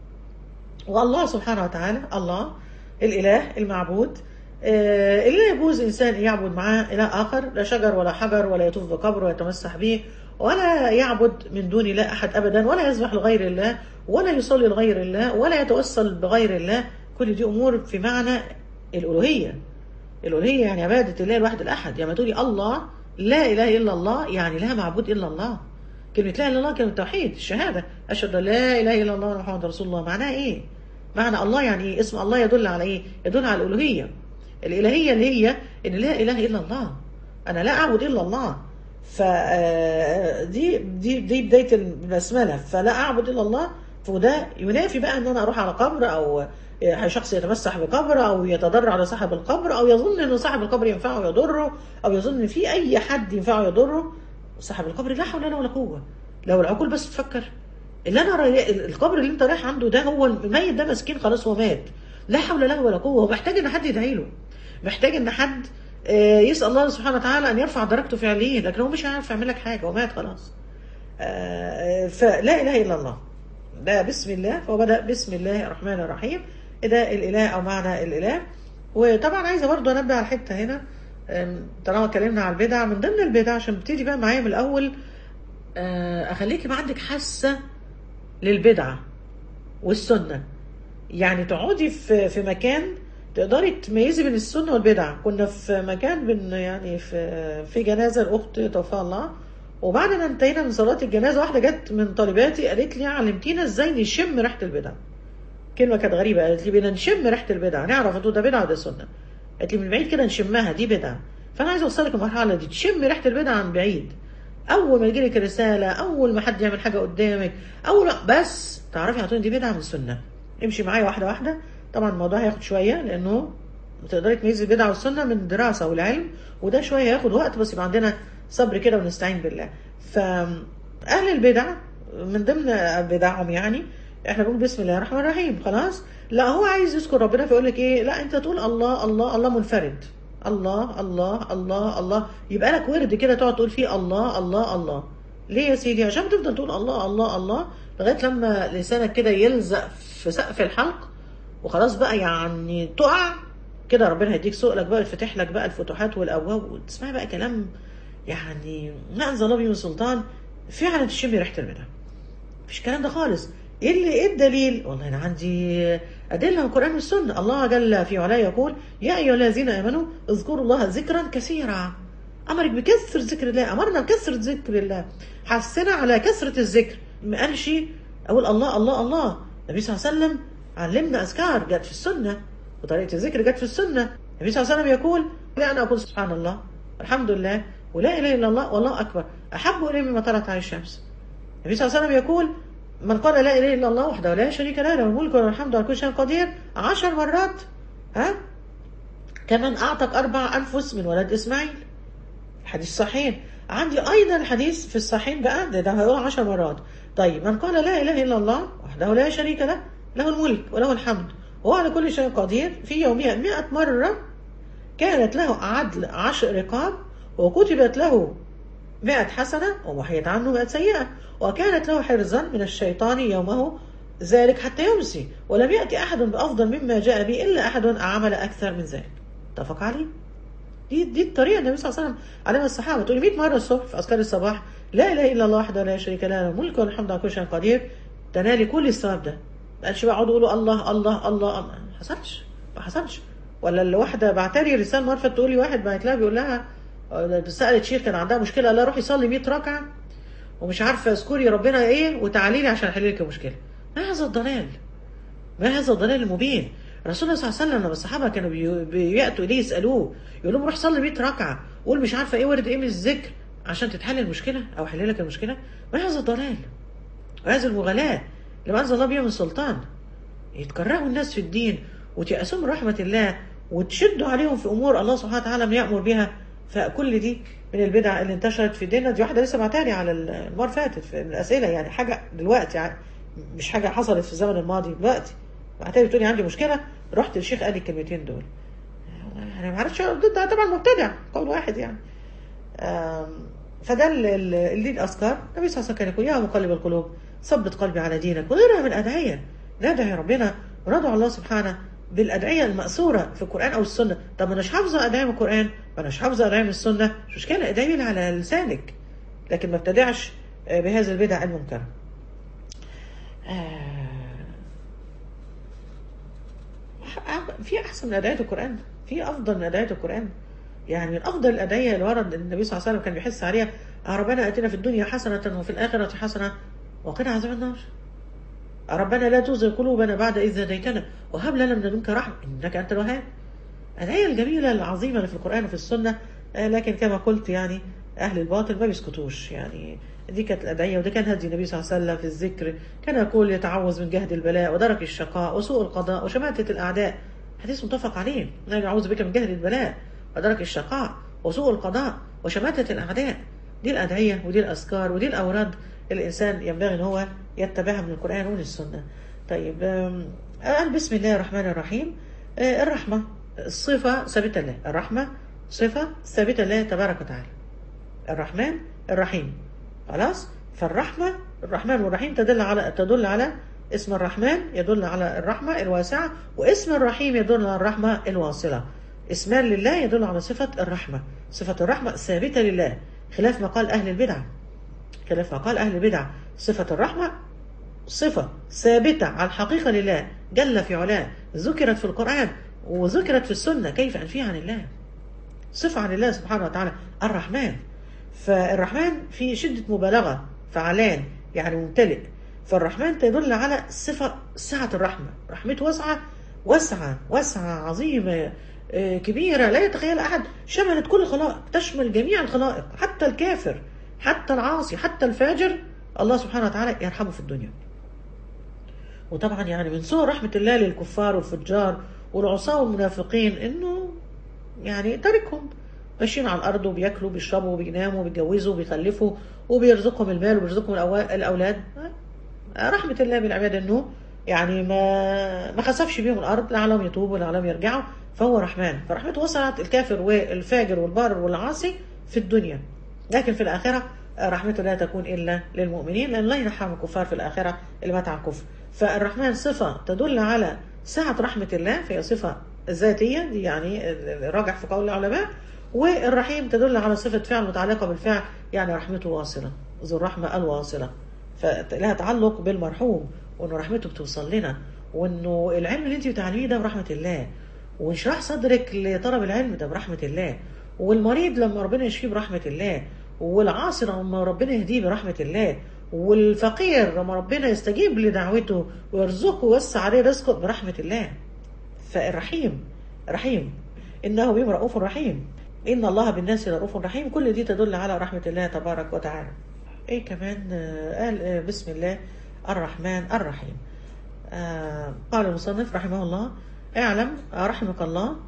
والله سبحانه وتعالى الله الإله المعبود آه، اللي لا يجوز إنسان يعبد معاه إله آخر لا شجر ولا حجر ولا يطوف بقبر ولا يتمسح به ولا يعبد من دون الله أحد أبدا ولا يذبح لغير الله ولا يصلي لغير الله ولا يتوسل بغير الله كل دي أمور في معنى الألوهية الألوهية يعني عبادة الله الواحد الأحد يعني ما تقولي الله لا إله إلا الله يعني لا معبود إلا الله كلمة لا إله إلا الله كلمة توحيد الشهادة أشهد أن لا إله إلا الله محمد رسول الله معناها إيه؟ معنى الله يعني إيه؟ اسم الله يدل على إيه؟ يدل على الألوهية الإلهية اللي هي إن لا إله إلا الله انا لا اعبد الا الله فدي دي دي بدايه البسمله فلا اعبد الا الله وده ينافي بقى ان انا اروح على قبر او شخص يتمسح بقبر او يتضرع على صاحب القبر او يظن ان صاحب القبر ينفعه ويضره او يظن ان في اي حد ينفعه ويضره صاحب القبر لا حول لنا ولا قوه لو العقول بس تفكر اللي انا راي... القبر اللي انت رايح عنده ده هو الميت ده مسكين خلاص هو مات لا حول له ولا قوه هو محتاج ان حد يدعي له محتاج ان حد آه، يسال الله سبحانه وتعالى ان يرفع درجته في عليين لكن هو مش عارف يعمل لك حاجه هو مات خلاص آه، فلا اله الا الله ده بسم الله فهو بدا بسم الله الرحمن الرحيم ده الاله او معنى الاله وطبعا عايزه برضه انبه على حته هنا آم، طالما اتكلمنا على البدع من ضمن البدع عشان بتيجي بقى معايا من الاول آه، اخليكي ما عندك حاسه للبدعه والسنه يعني تقعدي في في مكان تقدري تميزي بين السنه والبدعه كنا في مكان بن يعني في في جنازه الاخت توفاها الله وبعد ما انتهينا من صلاه الجنازه واحده جت من طالباتي قالت لي علمتينا ازاي نشم ريحه البدع كلمه كانت غريبه قالت لي بدنا نشم ريحه البدع نعرف ان ده بدعه وده سنه قالت لي من بعيد كده نشمها دي بدعه فانا عايزه اوصلك المرحله دي تشم ريحه البدعه من بعيد اول ما يجيلك رساله اول ما حد يعمل حاجه قدامك اول ما- بس تعرفي هتقولي دي بدعه من السنه امشي معايا واحده واحده طبعا الموضوع هياخد شويه لانه تقدري تميزي البدعه والسنه من الدراسه والعلم وده شويه هياخد وقت بس يبقى عندنا صبر كده ونستعين بالله فاهل البدع من ضمن بدعهم يعني احنا بنقول بسم الله الرحمن الرحيم خلاص لا هو عايز يذكر ربنا فيقول لك ايه لا انت تقول الله الله الله منفرد الله الله الله الله يبقى لك ورد كده تقعد تقول فيه الله الله الله ليه يا سيدي عشان تفضل تقول الله الله الله لغايه لما لسانك كده يلزق في سقف الحلق وخلاص بقى يعني تقع كده ربنا هيديك سؤلك بقى يفتح لك بقى الفتوحات والابواب وتسمعي بقى كلام يعني ما انزل الله به من سلطان فعلا تشمي ريحه البدع مفيش الكلام ده خالص ايه اللي ايه الدليل والله انا عندي ادله من القران والسنه الله جل في علاه يقول يا ايها الذين امنوا اذكروا الله ذكرا كثيرا امرك بكثره ذكر الله امرنا بكثره ذكر الله حسنا على كثره الذكر ما قالش اقول الله الله الله النبي صلى الله عليه وسلم علمنا اذكار جت في السنه وطريقه الذكر جت في السنه النبي صلى الله عليه وسلم يقول لا انا اقول سبحان الله الحمد لله ولا اله الا الله والله اكبر احب الي مما طلعت عليه الشمس النبي صلى الله عليه وسلم يقول من قال لا اله الا الله وحده لا شريك له له الملك وله الحمد على كل شيء قدير عشر مرات ها كمن اعتق اربع انفس من ولد اسماعيل حديث صحيح عندي ايضا الحديث في الصحيح بقى ده, ده هيقول عشر مرات طيب من قال لا اله الا الله وحده لا شريك له له الملك وله الحمد وهو على كل شيء قدير في يومها مئة مرة كانت له عدل عشر رقاب وكتبت له مئة حسنة ومحيت عنه مئة سيئة وكانت له حرزا من الشيطان يومه ذلك حتى يمسي ولم يأتي أحد بأفضل مما جاء به إلا أحد عمل أكثر من ذلك اتفق عليه دي دي الطريقه النبي صلى الله عليه وسلم علمها الصحابه تقولي 100 مره الصبح في اذكار الصباح لا اله الا الله وحده لا شريك له له الملك والحمد على كل شيء قدير تنالي كل الثواب ده ما قالش بقى اقعدوا قولوا الله الله الله ما حصلش ما حصلش ولا الواحده بعتلي رساله مره تقول لي واحد بعت لها بيقول لها آه، سالت شيخ كان عندها مشكله قال لها روحي صلي 100 ركعه ومش عارفه اذكري ربنا ايه وتعالي لي عشان احل لك المشكله ما هذا الضلال ما هذا الضلال المبين رسول الله صلى الله عليه وسلم لما الصحابه كانوا بي- بياتوا اليه يسالوه يقول لهم روح صلي 100 ركعه قول مش عارفه ايه ورد ايه من الذكر عشان تتحل المشكله او احل لك المشكله ما هذا الضلال وهذه المغالاه لما انزل الله بها من سلطان يتكرهوا الناس في الدين وتيأسوا من رحمه الله وتشدوا عليهم في امور الله سبحانه وتعالى من يامر بها فكل دي من البدع اللي انتشرت في ديننا دي واحده لسه بعتاني على المره اللي فاتت في من الاسئله يعني حاجه دلوقتي يعني مش حاجه حصلت في الزمن الماضي دلوقتي بعتاني بتقولي عندي مشكله رحت الشيخ قال لي الكلمتين دول انا ما عرفتش ضد طبعا مبتدع قول واحد يعني آم، فده ال- ال- اللي الاذكار النبي صلى الله عليه وسلم كان يقول يا مقلب القلوب ثبت قلبي على دينك وغيرها من الادعيه ندعي ربنا وندعو الله سبحانه بالادعيه الماثوره في القران او السنه طب ما اناش حافظه ادعيه من القران ما اناش حافظه ادعيه من السنه مش مشكله ادعي لها على لسانك لكن ما ابتدعش آه، بهذه البدع المنكره آه، في احسن من ادعيه القران في افضل من ادعيه القران يعني من افضل الادعيه اللي ورد النبي صلى الله عليه وسلم كان بيحس عليها آه، ربنا اتنا في الدنيا حسنه وفي الاخره حسنه وقنا عذاب النار آه، ربنا لا تزغ قلوبنا بعد اذ هديتنا وهب لنا من لدنك رحمه انك انت الوهاب الآية الجميلة العظيمة اللي في القرآن وفي السنة آه، لكن كما قلت يعني أهل الباطل ما بيسكتوش يعني دي كانت الأدعية وده كان هدي النبي صلى الله عليه وسلم في الذكر كان يقول يتعوذ من جهد البلاء ودرك الشقاء وسوء القضاء وشماتة الأعداء حديث متفق عليه لا أعوذ بك من جهد البلاء ودرك الشقاء وسوء القضاء وشماتة الأعداء دي الأدعية ودي الأذكار ودي الأوراد الإنسان ينبغي أن هو يتبعها من القرآن ومن السنة طيب آم، قال بسم الله الرحمن الرحيم آه، الرحمة صفة ثابتة لله الرحمة صفة ثابتة لله تبارك وتعالى الرحمن الرحيم خلاص فالرحمة الرحمن والرحيم تدل على تدل على اسم الرحمن يدل على الرحمة الواسعة واسم الرحيم يدل على الرحمة الواصلة اسمان لله يدل على صفة الرحمة صفة الرحمة ثابتة لله خلاف ما قال أهل البدع خلاف ما قال أهل البدع صفة الرحمة صفة ثابتة على الحقيقة لله جل في علاه ذكرت في القرآن وذكرت في السنة كيف أنفيها عن الله صفة عن الله سبحانه وتعالى الرحمن فالرحمن في شدة مبالغة فعلان يعني ممتلئ فالرحمن تدل على صفة سعة الرحمة رحمته واسعة واسعة واسعة عظيمة آه، كبيرة لا يتخيل أحد شملت كل الخلائق تشمل جميع الخلائق حتى الكافر حتى العاصي حتى الفاجر الله سبحانه وتعالى يرحمه في الدنيا وطبعا يعني من صور رحمة الله للكفار والفجار والعصاة والمنافقين انه يعني تاركهم ماشيين على الارض وبياكلوا وبيشربوا وبيناموا وبيتجوزوا وبيخلفوا وبيرزقهم المال وبيرزقهم الأوا- الاولاد رحمة الله بالعباد انه يعني ما ما خسفش بيهم الارض لعلهم يتوبوا لعلهم يرجعوا فهو رحمن فرحمته وسعت الكافر والفاجر والبار والعاصي في الدنيا لكن في الاخره رحمته لا تكون الا للمؤمنين لان لا يرحم الكفار في الاخره اللي مات على الكفر فالرحمن صفه تدل على سعه رحمه الله فهي صفه ذاتيه دي يعني الراجح في قول العلماء والرحيم تدل على صفه فعل متعلقه بالفعل يعني رحمته واصله ذو الرحمه الواصله فلها تعلق بالمرحوم وان رحمته بتوصل لنا وانه العلم اللي انت بتعلميه ده برحمه الله وانشراح صدرك لطلب العلم ده برحمه الله والمريض لما ربنا يشفيه برحمه الله والعاصي لما ربنا يهديه برحمه الله والفقير لما ربنا يستجيب لدعوته ويرزقه ويوسع عليه رزقه برحمه الله فالرحيم رحيم انه بهم رؤوف رحيم ان الله بالناس لرؤوف رحيم كل دي تدل على رحمه الله تبارك وتعالى ايه كمان آه، قال آه، بسم الله الرحمن الرحيم آه، قال المصنف رحمه الله اعلم آه، رحمك الله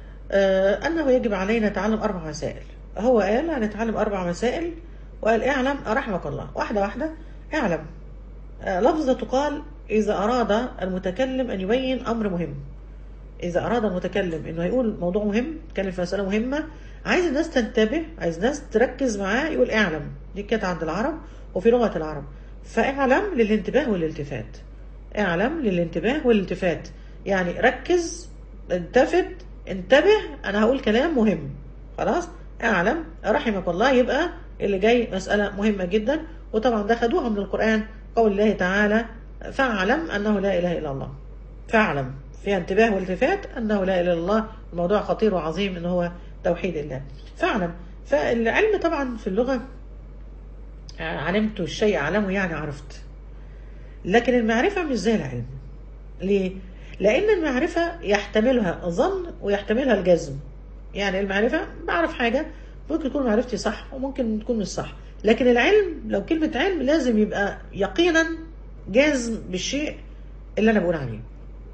آه، انه يجب علينا تعلم اربع مسائل هو قال هنتعلم اربع مسائل وقال اعلم رحمك الله واحده واحده اعلم آه، لفظة تقال اذا اراد المتكلم ان يبين امر مهم إذا أراد المتكلم إنه يقول موضوع مهم يتكلم في مسألة مهمة عايز الناس تنتبه عايز الناس تركز معاه يقول اعلم دي كانت عند العرب وفي لغة العرب فاعلم للانتباه والالتفات اعلم للانتباه والالتفات يعني ركز التفت انتبه أنا هقول كلام مهم خلاص اعلم رحمك الله يبقى اللي جاي مسألة مهمة جدا وطبعا ده خدوها من القرآن قول الله تعالى فاعلم أنه لا إله إلا الله فاعلم فيها انتباه والتفات أنه لا إله إلا الله الموضوع خطير وعظيم أنه هو توحيد الله فاعلم فالعلم طبعا في اللغة علمت الشيء أعلمه يعني عرفت لكن المعرفة مش زي العلم ليه؟ لأن المعرفة يحتملها ظن ويحتملها الجزم يعني المعرفة بعرف حاجة ممكن تكون معرفتي صح وممكن تكون مش صح لكن العلم لو كلمة علم لازم يبقى يقينا جازم بالشيء اللي أنا بقول عليه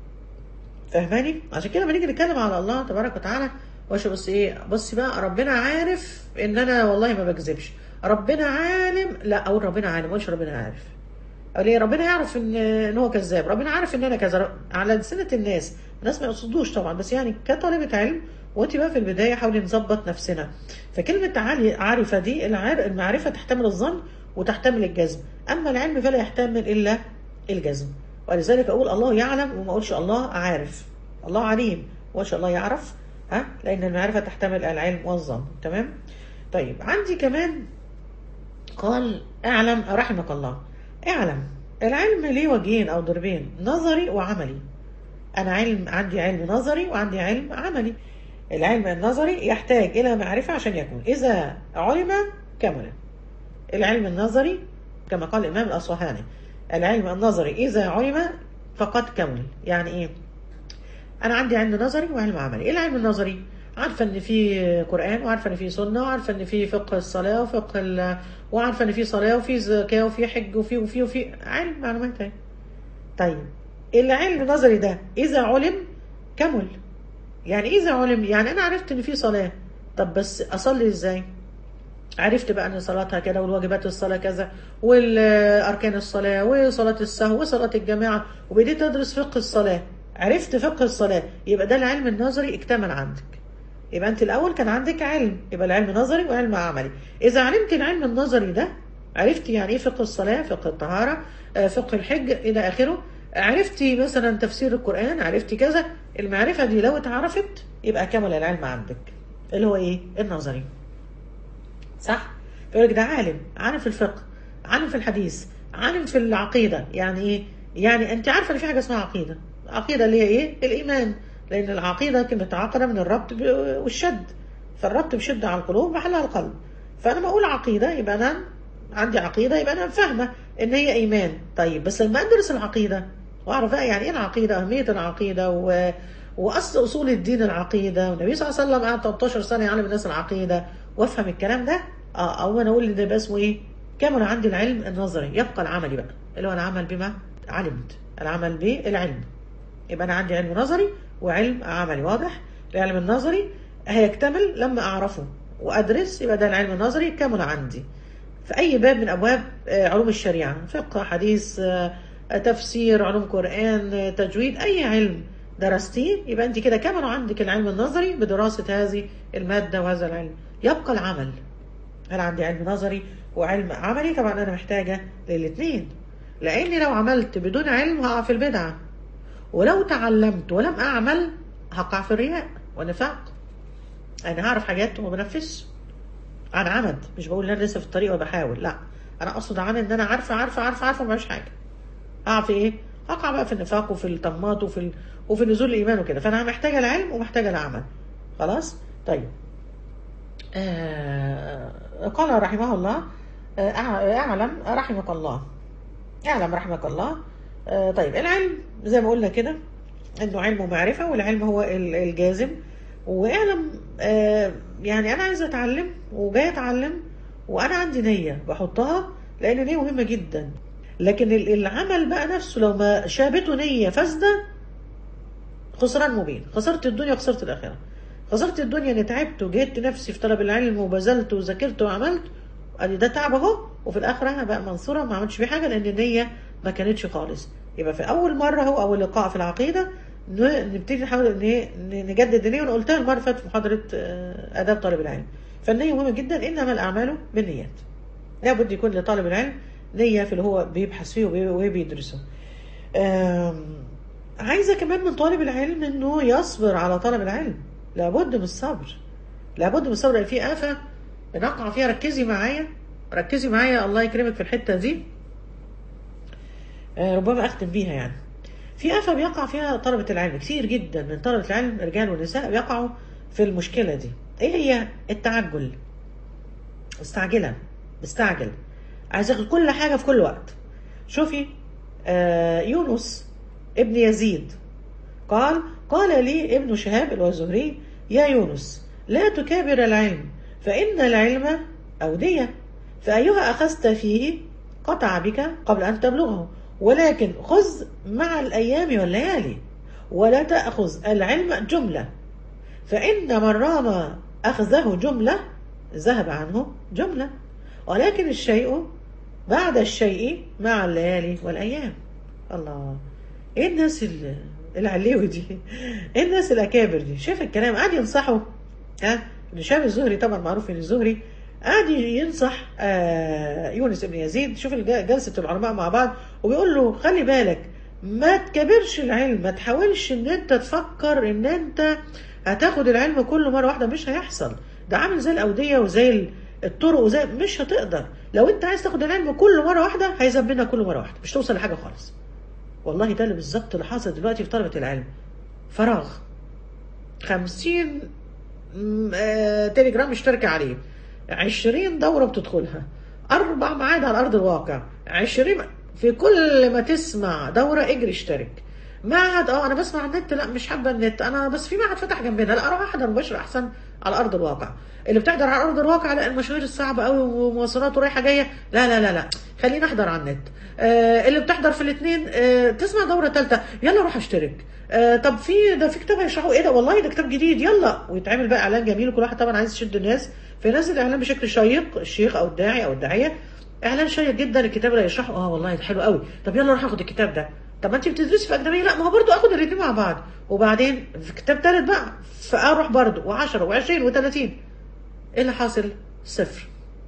فاهماني عشان كده لما نيجي نتكلم على الله تبارك وتعالى واش بص ايه بص بقى ربنا عارف ان انا والله ما بكذبش ربنا عالم لا اقول ربنا عالم مش ربنا عارف او ليه ربنا يعرف ان ان هو كذاب ربنا عارف ان انا كذا على لسنة الناس الناس ما يقصدوش طبعا بس يعني كطالبة علم وانت بقى في البداية حاولي نظبط نفسنا فكلمة عالي عارفة دي العار- المعرفة تحتمل الظن وتحتمل الجزم اما العلم فلا يحتمل الا الجزم ولذلك اقول الله يعلم وما اقولش الله عارف الله عليم وما شاء الله يعرف ها لان المعرفة تحتمل العلم والظن تمام طيب عندي كمان قال اعلم رحمك الله اعلم العلم ليه وجهين او ضربين نظري وعملي انا علم عندي علم نظري وعندي علم عملي العلم النظري يحتاج الى معرفة عشان يكون اذا علم كمل العلم النظري كما قال الامام الاصفهاني العلم النظري اذا علم فقد كمل يعني ايه انا عندي علم نظري وعلم عملي ايه العلم النظري عارفه ان في قران وعارفه ان في سنه وعارفه ان في فقه الصلاه وفقه ال... وعارفه ان في صلاه وفي زكاه وفي حج وفي وفي وفي علم معلومات اهي طيب العلم النظري ده اذا علم كمل يعني اذا علم يعني انا عرفت ان في صلاه طب بس اصلي ازاي عرفت بقى ان صلاتها كده والواجبات الصلاه كذا والاركان الصلاه وصلاه السهو وصلاه الجماعه وبديت ادرس فقه الصلاه عرفت فقه الصلاه يبقى ده العلم النظري اكتمل عندك يبقى انت الاول كان عندك علم يبقى العلم نظري وعلم عملي اذا علمت العلم النظري ده عرفت يعني ايه فقه الصلاه فقه الطهاره آه، فقه الحج الى اخره عرفتي مثلا تفسير القران عرفتي كذا المعرفه دي لو اتعرفت يبقى كمل العلم عندك اللي هو ايه النظري صح فيقول لك ده عالم عالم في الفقه عالم في الحديث عالم في العقيده يعني ايه يعني انت عارفه ان في حاجه اسمها عقيده عقيده اللي هي ايه الايمان لان العقيده كلمه عقده من الربط ب- والشد فالربط بشد على القلوب محلها القلب فانا ما اقول عقيده يبقى انا عندي عقيده يبقى انا فاهمه ان هي ايمان طيب بس لما ادرس العقيده واعرف بقى يعني ايه العقيده اهميه العقيده و... واصل اصول الدين العقيده والنبي صلى الله عليه وسلم قعد 13 سنه يعلم الناس العقيده وافهم الكلام ده اه او انا اقول ان ده يبقى اسمه ايه كمل عندي العلم النظري يبقى العملي بقى اللي هو العمل بما علمت العمل بالعلم يبقى انا عندي علم نظري وعلم عملي واضح العلم النظري هيكتمل لما اعرفه وادرس يبقى ده العلم النظري كامل عندي في اي باب من ابواب آه، علوم الشريعه فقه حديث آه، تفسير علوم قران آه، تجويد اي علم درستيه يبقى انت كده كامل عندك العلم النظري بدراسه هذه الماده وهذا العلم يبقى العمل انا عندي علم نظري وعلم عملي طبعا انا محتاجه للاثنين لاني لو عملت بدون علم هقع في البدعه ولو تعلمت ولم اعمل هقع في الرياء والنفاق انا هعرف حاجات وما بنفذش انا عمد مش بقول ان انا لسه في الطريق وبحاول لا انا اقصد عمد ان انا عارفه عارفه عارفه عارفه وما بعملش حاجه هقع في ايه هقع بقى في النفاق وفي الطماط وفي ال... وفي نزول الايمان وكده فانا محتاجه العلم ومحتاجه العمل خلاص طيب آه قال رحمه الله آه أع- اعلم رحمك الله اعلم رحمك الله آه طيب العلم زي ما قلنا كده انه علم ومعرفه والعلم هو ال- الجازم واعلم آه يعني انا عايزه اتعلم وجاي اتعلم وانا عندي نيه بحطها لان النيه مهمه جدا لكن ال- العمل بقى نفسه لو ما شابته نيه فاسده خسران مبين خسرت الدنيا وخسرت الاخره خسرت الدنيا اني تعبت وجهدت نفسي في طلب العلم وبذلت وذاكرت وعملت ادي ده تعب اهو وفي الاخره هبقى منصوره ما عملتش بيه حاجه لان النيه ما كانتش خالص يبقى في اول مره هو اول لقاء في العقيده ن- نبتدي نحاول ان إيه ن- نجدد النيه وانا قلتها المره اللي فاتت في محاضره آه، اداب طالب العلم فالنيه مهمه جدا انما الاعمال بالنيات لابد يكون لطالب العلم نيه في اللي هو بيبحث فيه وبي- وبيدرسه آم، عايزه كمان من طالب العلم انه يصبر على طلب العلم لابد من الصبر لابد من الصبر لأن في آفة بنقع فيها ركزي معايا ركزي معايا الله يكرمك في الحتة دي آه، ربما أختم بيها يعني في آفة بيقع فيها طلبة العلم كتير جدا من طلبة العلم رجال ونساء بيقعوا في المشكلة دي ايه هي التعجل مستعجلة مستعجل عايز ياخد كل حاجة في كل وقت شوفي آه يونس ابن يزيد قال قال لي ابن شهاب اللي هو الزهري يا يونس لا تكابر العلم فإن العلم أودية فأيها أخذت فيه قطع بك قبل أن تبلغه ولكن خذ مع الأيام والليالي ولا تأخذ العلم جملة فإن من رام أخذه جملة ذهب عنه جملة ولكن الشيء بعد الشيء مع الليالي والأيام الله ايه الناس ال- العليوي دي ايه الناس الاكابر دي شايف الكلام قاعد ينصحه ها ابن شهاب الزهري طبعا معروف ان الزهري قاعد ينصح آه يونس بن يزيد شوف الج- جلسه العلماء مع بعض وبيقول له خلي بالك ما تكبرش العلم ما تحاولش ان انت تفكر ان انت هتاخد العلم كله مره واحده مش هيحصل ده عامل زي الاوديه وزي ال- الطرق وزي مش هتقدر لو انت عايز تاخد العلم كله مره واحده هيزبنا كله مره واحده مش توصل لحاجه خالص والله ده اللي بالظبط اللي حاصل دلوقتي في طلبة العلم فراغ خمسين م- آه، تليجرام مشتركة عليه عشرين دورة بتدخلها أربع معاد على أرض الواقع عشرين في كل ما تسمع دورة اجري اشترك معهد اه انا بسمع على النت لا مش حابه النت انا بس في معهد فتح جنبنا لا اروح احضر مباشر احسن على ارض الواقع اللي بتحضر على ارض الواقع لا المشاوير الصعبه قوي ومواصلاته رايحه جايه لا لا لا لا خلينا احضر على النت آه اللي بتحضر في الاثنين آه تسمع دوره ثالثه يلا روح اشترك آه طب في ده في كتاب هيشرحوا ايه ده والله ده كتاب جديد يلا ويتعمل بقى اعلان جميل وكل واحد طبعا عايز يشد الناس فينزل اعلان بشكل شيق الشيخ او الداعي او الداعيه اعلان شيق جدا الكتاب اللي هيشرحه اه والله ده حلو قوي طب يلا روح اخد الكتاب ده طب ما انت بتدرسي في اجنبيه لا ما هو برضه اخد الاثنين مع بعض وبعدين في كتاب ثالث بقى فاروح برضه و10 و20 و30 ايه اللي حاصل؟ صفر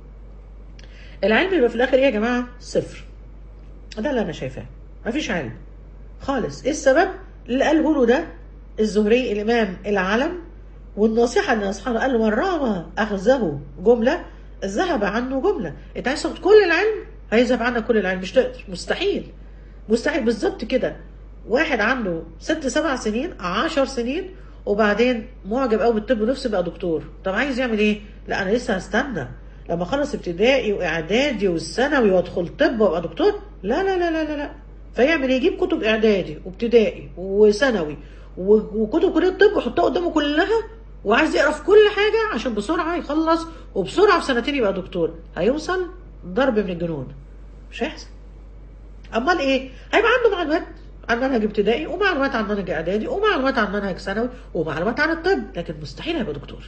العلم يبقى في الاخر ايه يا جماعه؟ صفر ده اللي انا شايفاه مفيش علم خالص ايه السبب؟ اللي قاله له ده الزهري الامام العلم والنصيحه اللي اصحابه قال له من رام اخذه جمله ذهب عنه جمله انت عايز تاخد كل العلم هيذهب عنك كل العلم مش تقدر مستحيل مستحيل بالظبط كده واحد عنده ست سبع سنين عشر سنين وبعدين معجب قوي بالطب نفسه بقى دكتور طب عايز يعمل ايه لا انا لسه هستنى لما اخلص ابتدائي واعدادي والثانوي وادخل طب وابقى دكتور لا لا لا لا لا, لا. فيعمل ايه يجيب كتب اعدادي وابتدائي وثانوي وكتب كليه الطب ويحطها قدامه كلها وعايز يقرا في كل حاجه عشان بسرعه يخلص وبسرعه في سنتين يبقى دكتور هيوصل ضرب من الجنون مش هيحصل امال ايه هيبقى عنده معلومات عن منهج ابتدائي ومعلومات عن منهج اعدادي ومعلومات عن منهج ثانوي ومعلومات عن الطب لكن مستحيل هيبقى دكتور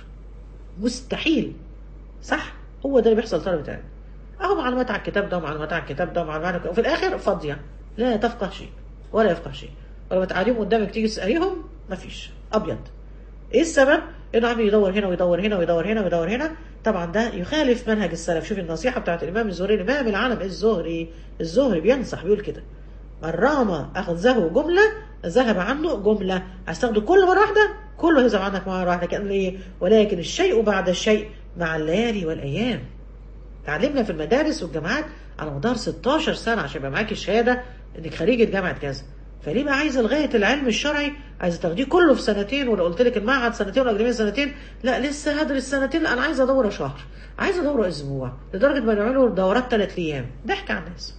مستحيل صح هو ده اللي بيحصل طلبه العلم اهو معلومات عن الكتاب ده ومعلومات عن الكتاب ده ومعلومات عن وفي الاخر فاضيه لا تفقه شيء ولا يفقه شيء ولما تقعديهم قدامك تيجي تساليهم مفيش ابيض ايه السبب انه عم يدور هنا ويدور هنا ويدور هنا ويدور هنا طبعا ده يخالف منهج السلف شوف النصيحه بتاعت الامام الزهري الامام العالم الزهري الزهري بينصح بيقول كده من رام اخذه جمله ذهب عنه جمله عايز تاخده كل مره واحده كله يذهب عنك مره واحده كان ايه ولكن الشيء بعد الشيء مع الليالي والايام تعلمنا في المدارس والجامعات على مدار 16 سنه عشان يبقى معاكي الشهاده انك خريجه جامعه كذا فليه بقى عايزه لغايه العلم الشرعي عايزه تاخديه كله في سنتين ولو قلت لك المعهد سنتين والاكاديميه سنتين لا لسه هدرس سنتين لا انا عايزه دوره شهر عايزه دوره اسبوع لدرجه ما يعملوا دورات ثلاث ايام ضحك على الناس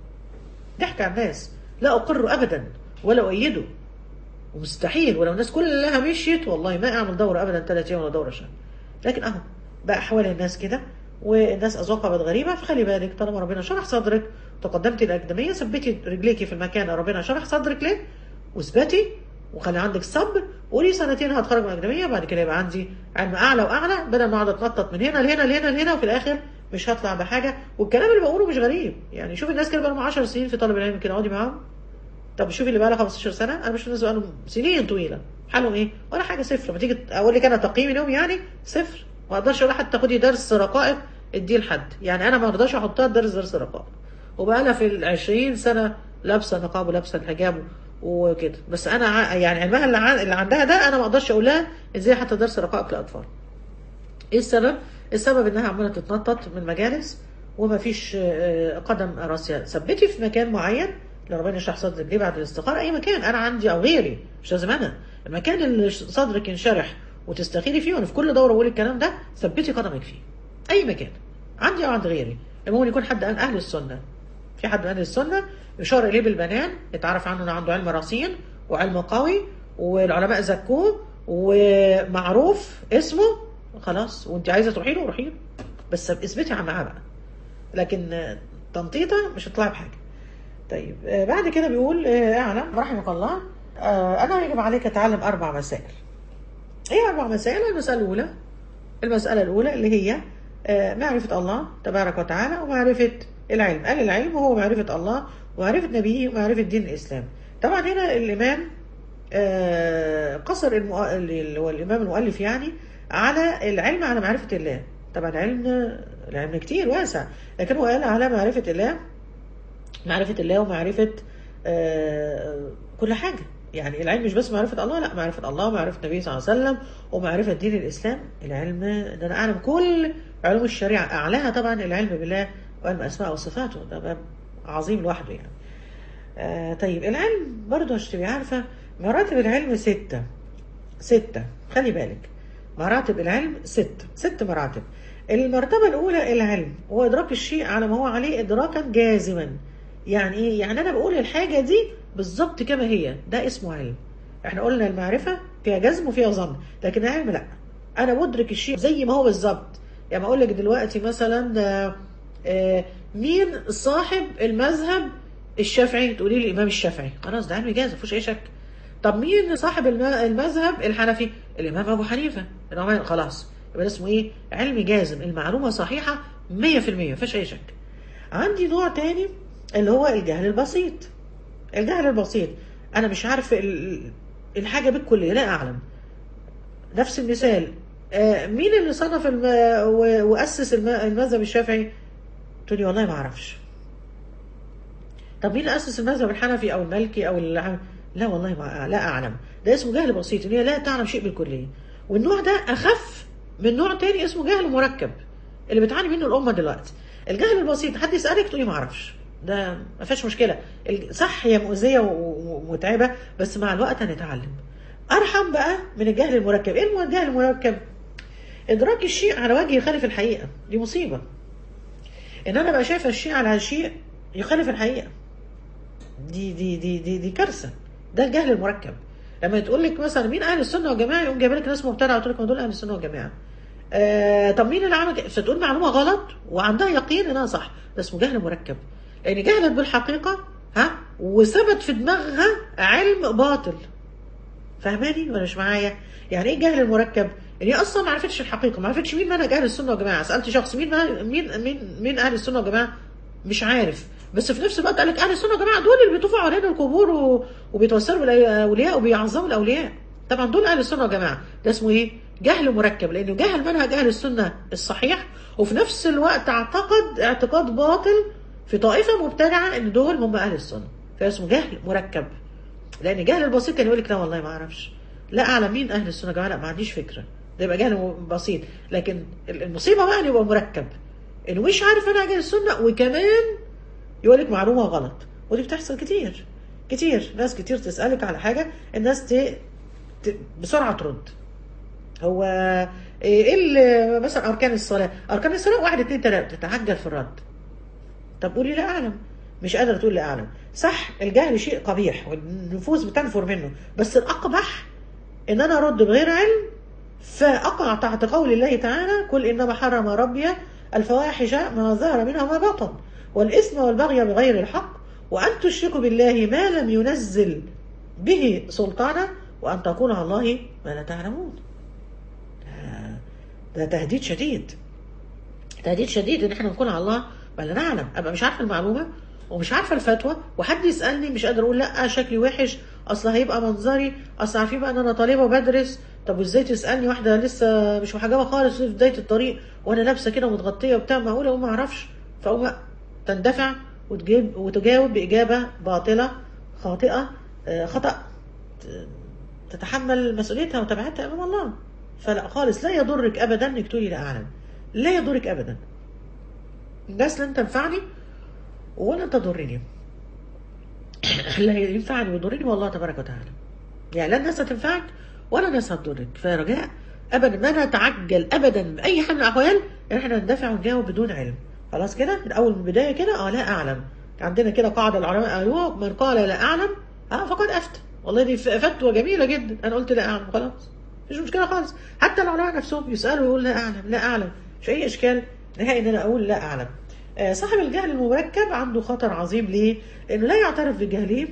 ضحك على الناس لا اقر ابدا ولا اؤيده ومستحيل ولو الناس كلها مشيت والله ما اعمل دوره ابدا ثلاث ايام ولا دوره شهر لكن اهو بقى احوال الناس كده والناس اذواقها بقت غريبه فخلي بالك طالما ربنا شرح صدرك تقدمتي الاكاديميه ثبتي رجليكي في المكان اللي ربنا شرح صدرك ليه واثبتي وخلي عندك صبر قولي سنتين هتخرج من الاكاديميه بعد كده يبقى عندي علم اعلى واعلى بدل ما اقعد اتنطط من هنا لهنا لهنا لهنا وفي الاخر مش هطلع بحاجه والكلام اللي بقوله مش غريب يعني شوف الناس كده بقى لهم 10 سنين في طالب العلم كده اقعدي معاهم طب شوفي اللي بقى لها 15 سنه انا بشوف الناس بقى لهم سنين طويله حالهم ايه ولا حاجه صفر لما تيجي اقول لك انا تقييمي لهم يعني صفر ما اقدرش اقول حتى خدي درس رقائق اديه لحد يعني انا ما اقدرش احطها درس درس رقائق وبقى لها في ال 20 سنه لابسه نقاب ولابسه الحجاب وكده بس انا ع... يعني علمها اللي, ع... اللي عندها ده انا ما اقدرش اقول لها ازاي حتى درس رقائق للاطفال ايه السبب السبب انها عماله تتنطط من مجالس وما فيش قدم راسيه ثبتي في مكان معين لو ربنا يشرح صدرك ليه بعد الاستخاره اي مكان انا عندي او غيري مش لازم انا المكان اللي صدرك ينشرح وتستخيري فيه وانا في كل دوره بقول الكلام ده ثبتي قدمك فيه اي مكان عندي او عند غيري المهم يكون حد من اهل السنه في حد من اهل السنه يشار اليه بالبنان يتعرف عنه انه عنده علم رصين وعلم قوي والعلماء زكوه ومعروف اسمه خلاص وانت عايزه تروحي له روحي له بس اثبتي معاه بقى لكن تنطيطه مش هتطلعي بحاجه طيب بعد كده بيقول اعلم رحمك الله انا يجب عليك اتعلم اربع مسائل ايه اربع مسائل المساله الاولى المساله الاولى اللي هي معرفه الله تبارك وتعالى ومعرفه العلم قال العلم هو معرفه الله ومعرفه نبيه ومعرفه دين الاسلام طبعا هنا الامام قصر اللي هو الامام المؤلف يعني على العلم على معرفه الله طبعا العلم العلم كتير واسع لكن هو قال على معرفه الله معرفة الله ومعرفة آه كل حاجة يعني العلم مش بس معرفة الله لا معرفة الله ومعرفة النبي صلى الله عليه وسلم ومعرفة دين الإسلام العلم إن أنا أعلم كل علوم الشريعة أعلاها طبعا العلم بالله وعلم أسماء وصفاته ده باب عظيم لوحده يعني آه طيب العلم برضه عشان تبقي عارفة مراتب العلم ستة ستة خلي بالك مراتب العلم ست ست مراتب المرتبة الأولى العلم هو إدراك الشيء على ما هو عليه إدراكا جازما يعني ايه يعني انا بقول الحاجه دي بالظبط كما هي ده اسمه علم احنا قلنا المعرفة فيها جزم وفيها ظن لكن العلم لا انا مدرك الشيء زي ما هو بالظبط يعني اقول لك دلوقتي مثلا آه، آه، مين صاحب المذهب الشافعي تقولي لي الامام الشافعي خلاص ده علم جاز ما فيهوش اي شك طب مين صاحب الم- المذهب الحنفي الامام ابو حنيفه الإمام- خلاص يبقى ده اسمه ايه علم جازم المعلومه صحيحه 100% ما فيهاش اي شك عندي نوع تاني اللي هو الجهل البسيط الجهل البسيط انا مش عارف ال- الحاجه بالكليه لا اعلم نفس المثال آه، مين اللي صنف الم... و- واسس الم- المذهب الشافعي تقول لي والله ما اعرفش طب مين اللي اسس المذهب الحنفي او المالكي او الع... لا والله ما لا اعلم ده اسمه جهل بسيط ان هي لا تعلم شيء بالكليه والنوع ده اخف من نوع تاني اسمه جهل مركب اللي بتعاني منه الامه دلوقتي الجهل البسيط حد يسالك تقولي ما اعرفش ده ما فيهاش مشكله ال- صح هي مؤذيه و- و- ومتعبه بس مع الوقت هنتعلم ارحم بقى من الجهل المركب ايه الجهل المركب ادراك الشيء على وجه يخالف الحقيقه دي مصيبه ان انا بقى شايفه الشيء على شيء يخالف الحقيقه دي دي دي دي, دي كارثه ده الجهل المركب لما تقول لك مثلا مين اهل السنه والجماعه يقوم جايب لك ناس مبتدعه وتقول لك ما دول اهل السنه والجماعه آه طب مين اللي عمل كده؟ فتقول معلومه غلط وعندها يقين انها صح ده اسمه جهل مركب لان جهلت بالحقيقه ها وثبت في دماغها علم باطل فاهماني ولا مش معايا يعني ايه الجهل المركب يعني هي اصلا ما عرفتش الحقيقه ما عرفتش مين منهج اهل السنه والجماعه سالت شخص مين مين مين مين اهل السنه والجماعه مش عارف بس في نفس الوقت قال لك اهل السنه والجماعه دول اللي بيطوفوا حوالين القبور و... وبيتوسلوا بالاولياء وبيعظموا الاولياء طبعا دول اهل السنه والجماعه ده اسمه ايه جهل مركب لانه جهل منهج اهل السنه الصحيح وفي نفس الوقت اعتقد اعتقاد باطل في طائفه مبتدعه ان دول هم اهل السنه فاسمه جهل مركب لان جهل البسيط كان يقول لك لا والله ما اعرفش لا اعلم مين اهل السنه يا جماعه لا ما عنديش فكره ده يبقى جهل بسيط لكن المصيبه بقى ان يبقى مركب انه مش عارف منهج اهل السنه وكمان يقول لك معلومه غلط ودي بتحصل كتير كتير ناس كتير تسالك على حاجه الناس ت... ت... بسرعه ترد هو ايه اللي مثلا اركان الصلاه اركان الصلاه واحد اتنين تلاته تتعجل في الرد طب قولي لا اعلم مش قادره تقول لا اعلم صح الجهل شيء قبيح والنفوس بتنفر منه بس الاقبح ان انا ارد بغير علم فاقع تحت قول الله تعالى قل انما حرم ربي الفواحش ما ظهر منها وما بطن والاثم والبغي بغير الحق وان تشركوا بالله ما لم ينزل به سلطانا وان تقولوا على الله ما لا تعلمون ده تهديد شديد تهديد شديد ان احنا نكون على الله ما لا نعلم ابقى مش عارفه المعلومه ومش عارفه الفتوى وحد يسالني مش قادر اقول لا شكلي وحش اصل هيبقى منظري اصل عارفين بقى ان انا طالبه وبدرس طب وازاي تسالني واحده لسه مش محجبه خالص في بدايه الطريق وانا لابسه كده ومتغطيه وبتاع معقوله وما اعرفش فاقوم تندفع وتجيب وتجاوب باجابه باطله خاطئه آه، خطا تتحمل مسؤوليتها وتبعاتها امام الله فلا خالص لا يضرك ابدا انك تقولي لا اعلم لا يضرك ابدا الناس لن تنفعني ولا تضرني لا ينفعني ويضرني والله تبارك وتعالى يعني لا الناس هتنفعك ولا الناس هتضرك فرجاء ابدا ما نتعجل ابدا باي حال من الاحوال ان احنا ندافع ونجاوب بدون علم خلاص كده من اول من البدايه كده اه لا اعلم عندنا كده قاعده العلماء قالوها من قال لا اعلم اه فقد افتى والله دي فتوى جميله جدا انا قلت لا اعلم خلاص مفيش مشكله خالص حتى العلماء نفسهم يسالوا يقول لا اعلم لا اعلم مش اي اشكال نهائي ان انا اقول لا اعلم آه، صاحب الجهل المركب عنده خطر عظيم ليه؟ لانه لا يعترف بجهله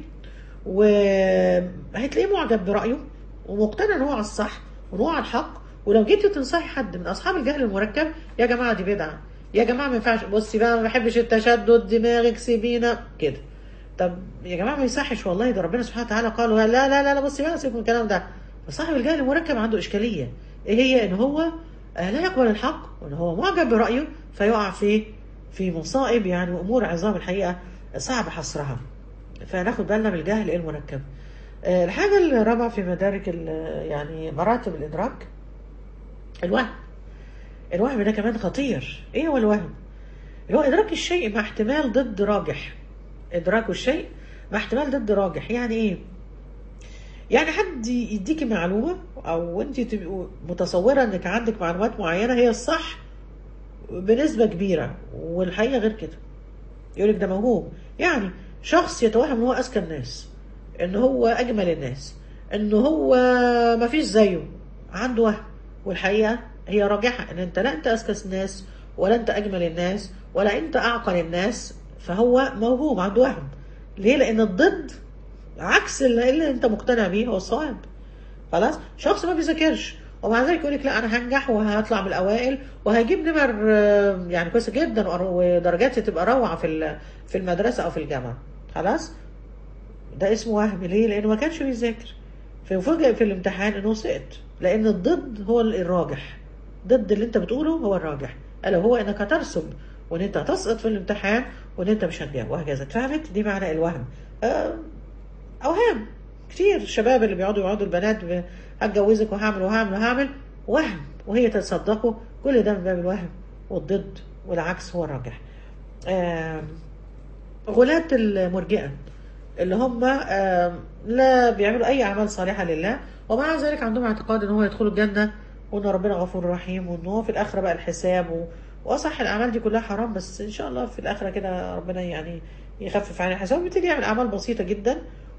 وهتلاقيه معجب برايه ومقتنع ان هو على الصح وان هو على الحق ولو جيتي تنصحي حد من اصحاب الجهل المركب يا جماعه دي بدعه يا جماعه ما ينفعش بصي بقى ما بحبش التشدد دماغك سيبينا كده طب يا جماعه ما يصحش والله ده ربنا سبحانه وتعالى قال لا لا لا لا بصي بقى سيبك من الكلام ده فصاحب الجهل المركب عنده اشكاليه ايه هي ان هو آه، لا يقبل الحق وان هو معجب برايه فيقع في في مصائب يعني وامور عظام الحقيقه صعب حصرها فناخد بالنا من الجهل المركب آه، الحاجه الرابعه في مدارك ال- يعني مراتب الادراك الوهم الوهم ده كمان خطير ايه هو الوهم اللي هو ادراك الشيء مع احتمال ضد راجح ادراك الشيء مع احتمال ضد راجح يعني ايه يعني حد يديكي معلومه او انت تبقوا متصوره انك عندك معلومات معينه هي الصح بنسبه كبيره والحقيقه غير كده يقول لك ده موهوم يعني شخص يتوهم ان هو اذكى الناس ان هو اجمل الناس ان هو ما فيش زيه عنده وهم والحقيقه هي راجحه ان انت لا انت اذكى الناس ولا انت اجمل الناس ولا انت اعقل الناس فهو موهوم عنده وهم ليه لان الضد عكس اللي, اللي انت مقتنع بيه هو الصواب خلاص شخص ما بيذاكرش ومع ذلك يقول لك لا انا هنجح وهطلع من الاوائل وهجيب نمر آه، يعني كويسه جدا وأر- ودرجاتي تبقى روعه في ال- في المدرسه او في الجامعه خلاص ده اسمه وهم ليه لانه ما كانش بيذاكر فيفاجئ في الامتحان انه سقط لان الضد هو الراجح ضد اللي انت بتقوله هو الراجح الا هو انك هترسب وان انت هتسقط في الامتحان وان انت مش هتجاوب وهكذا اتفهمت دي معنى الوهم آه، اوهام كتير الشباب اللي بيقعدوا يقعدوا البنات ب- هتجوزك وهعمل وهعمل وهعمل وهم وهي تتصدقوا كل ده من باب الوهم والضد والعكس هو الراجح آم، غلاة المرجئة اللي هم آم، لا بيعملوا اي اعمال صالحه لله ومع ذلك عندهم اعتقاد ان هو يدخلوا الجنه وان ربنا غفور رحيم وان هو في الاخره بقى الحساب و... واصح الاعمال دي كلها حرام بس ان شاء الله في الاخره كده ربنا يعني يخفف عليه الحساب وبالتالي يعمل اعمال بسيطه جدا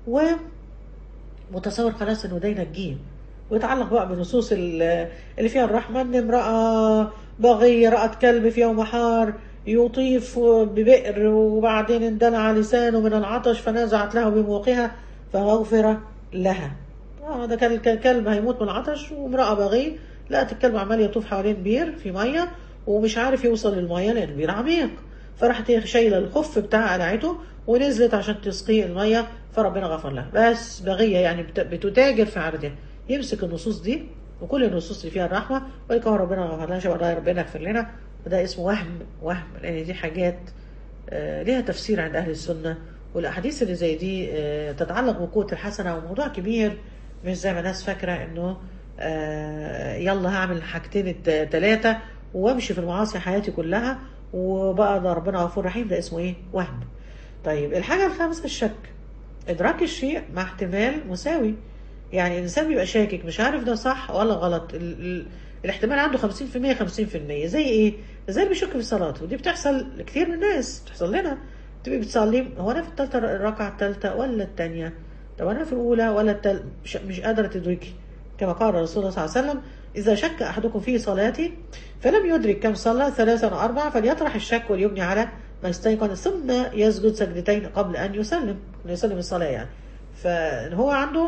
ومتصور خلاص انه ده ينجيه ويتعلق بقى بنصوص ال- اللي فيها الرحمه ان امراه بغيه رأت كلب في يوم حار يطيف ببئر وبعدين اندلع لسانه من العطش فنزعت له بموقها فغفر لها اه ده كان كان كلب هيموت من العطش وامرأة بغي لقت الكلب عمال يطوف حوالين بير في مية ومش عارف يوصل للمية لأن البير عميق فراحت هي شايلة الخف بتاع قلعته ونزلت عشان تسقيه المية فربنا غفر لها بس بغية يعني بت- بتتاجر في عرضها يمسك النصوص دي وكل النصوص اللي فيها الرحمة ويقول هو ربنا غفر لنا شباب الله ربنا يغفر لنا وده اسمه وهم وهم لأن دي حاجات آه، ليها تفسير عند أهل السنة والأحاديث اللي زي دي آه، تتعلق بقوة الحسنة وموضوع كبير مش زي ما الناس فاكرة إنه آه، يلا هعمل حاجتين ثلاثة وامشي في المعاصي حياتي كلها وبقى ده ربنا غفور رحيم ده اسمه ايه؟ وهم. طيب الحاجة الخامسة الشك. إدراك الشيء مع احتمال مساوي. يعني الإنسان بيبقى شاكك مش عارف ده صح ولا غلط. ال ال الاحتمال عنده 50% 50% زي ايه؟ زي اللي بيشك في الصلاة ودي بتحصل لكتير من الناس بتحصل لنا تبقي بتصلي هو انا في الثالثة الركعة الثالثة ولا الثانية؟ طب انا في الاولى ولا التل... مش, مش قادرة تدركي كما قال رسول الله صلى الله عليه وسلم إذا شك أحدكم في صلاتي فلم يدرك كم صلى ثلاثا أو أربعة فليطرح الشك وليبني على ما استيقن ثم يسجد سجدتين قبل أن يسلم يسلم الصلاة يعني فهو عنده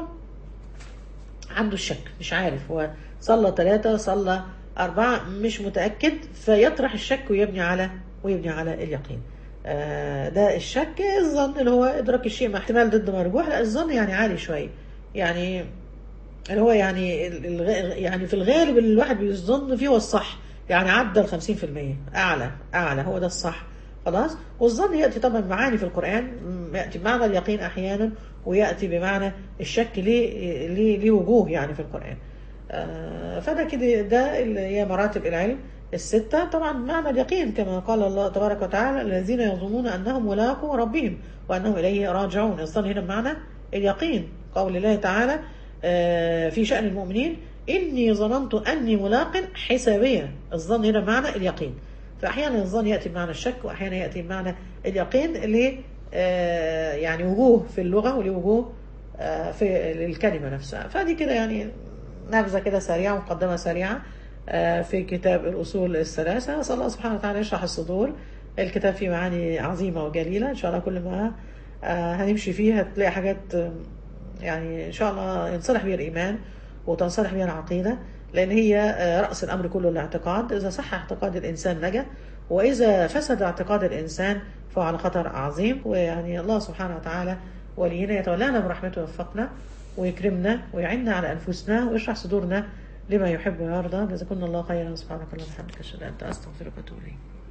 عنده الشك مش عارف هو صلى ثلاثة صلى أربعة مش متأكد فيطرح الشك ويبني على ويبني على اليقين آه ده الشك الظن اللي هو إدراك الشيء مع احتمال ضد مرجوح لا الظن يعني عالي شوية يعني اللي هو يعني الغ... يعني في الغالب اللي الواحد بيظن فيه هو الصح يعني عدى ال 50% أعلى أعلى هو ده الصح خلاص والظن يأتي طبعا معاني في القرآن يأتي بمعنى اليقين أحيانا ويأتي بمعنى الشك ليه ليه ليه وجوه يعني في القرآن آه فده كده ده اللي هي مراتب العلم الستة طبعا معنى اليقين كما قال الله تبارك وتعالى الذين يظنون أنهم ملاقوا ربهم وأنهم إليه راجعون الظن هنا بمعنى اليقين قول الله تعالى آه في شأن المؤمنين إني ظننت أني ملاق حسابيا الظن هنا بمعنى اليقين فأحيانا الظن يأتي بمعنى الشك وأحيانا يأتي بمعنى اليقين اللي آه يعني وجوه في اللغة وليه وجوه آه في الكلمة نفسها فدي كده يعني نبذة كده سريعة مقدمة سريعة في كتاب الأصول الثلاثة أسأل الله سبحانه وتعالى يشرح الصدور الكتاب فيه معاني عظيمة وجليلة إن شاء الله كل ما هنمشي فيه هتلاقي حاجات يعني إن شاء الله ينصلح بها الإيمان وتنصلح بها العقيدة لأن هي رأس الأمر كله الاعتقاد إذا صح اعتقاد الإنسان نجا وإذا فسد اعتقاد الإنسان فهو على خطر عظيم ويعني الله سبحانه وتعالى ولينا يتولانا برحمته ويوفقنا ويكرمنا ويعنا على أنفسنا ويشرح صدورنا لما يحب ويرضى جزاكم الله خيرا سبحانك اللهم وبحمدك اشهد ان لا اله الا انت استغفرك واتوب اليك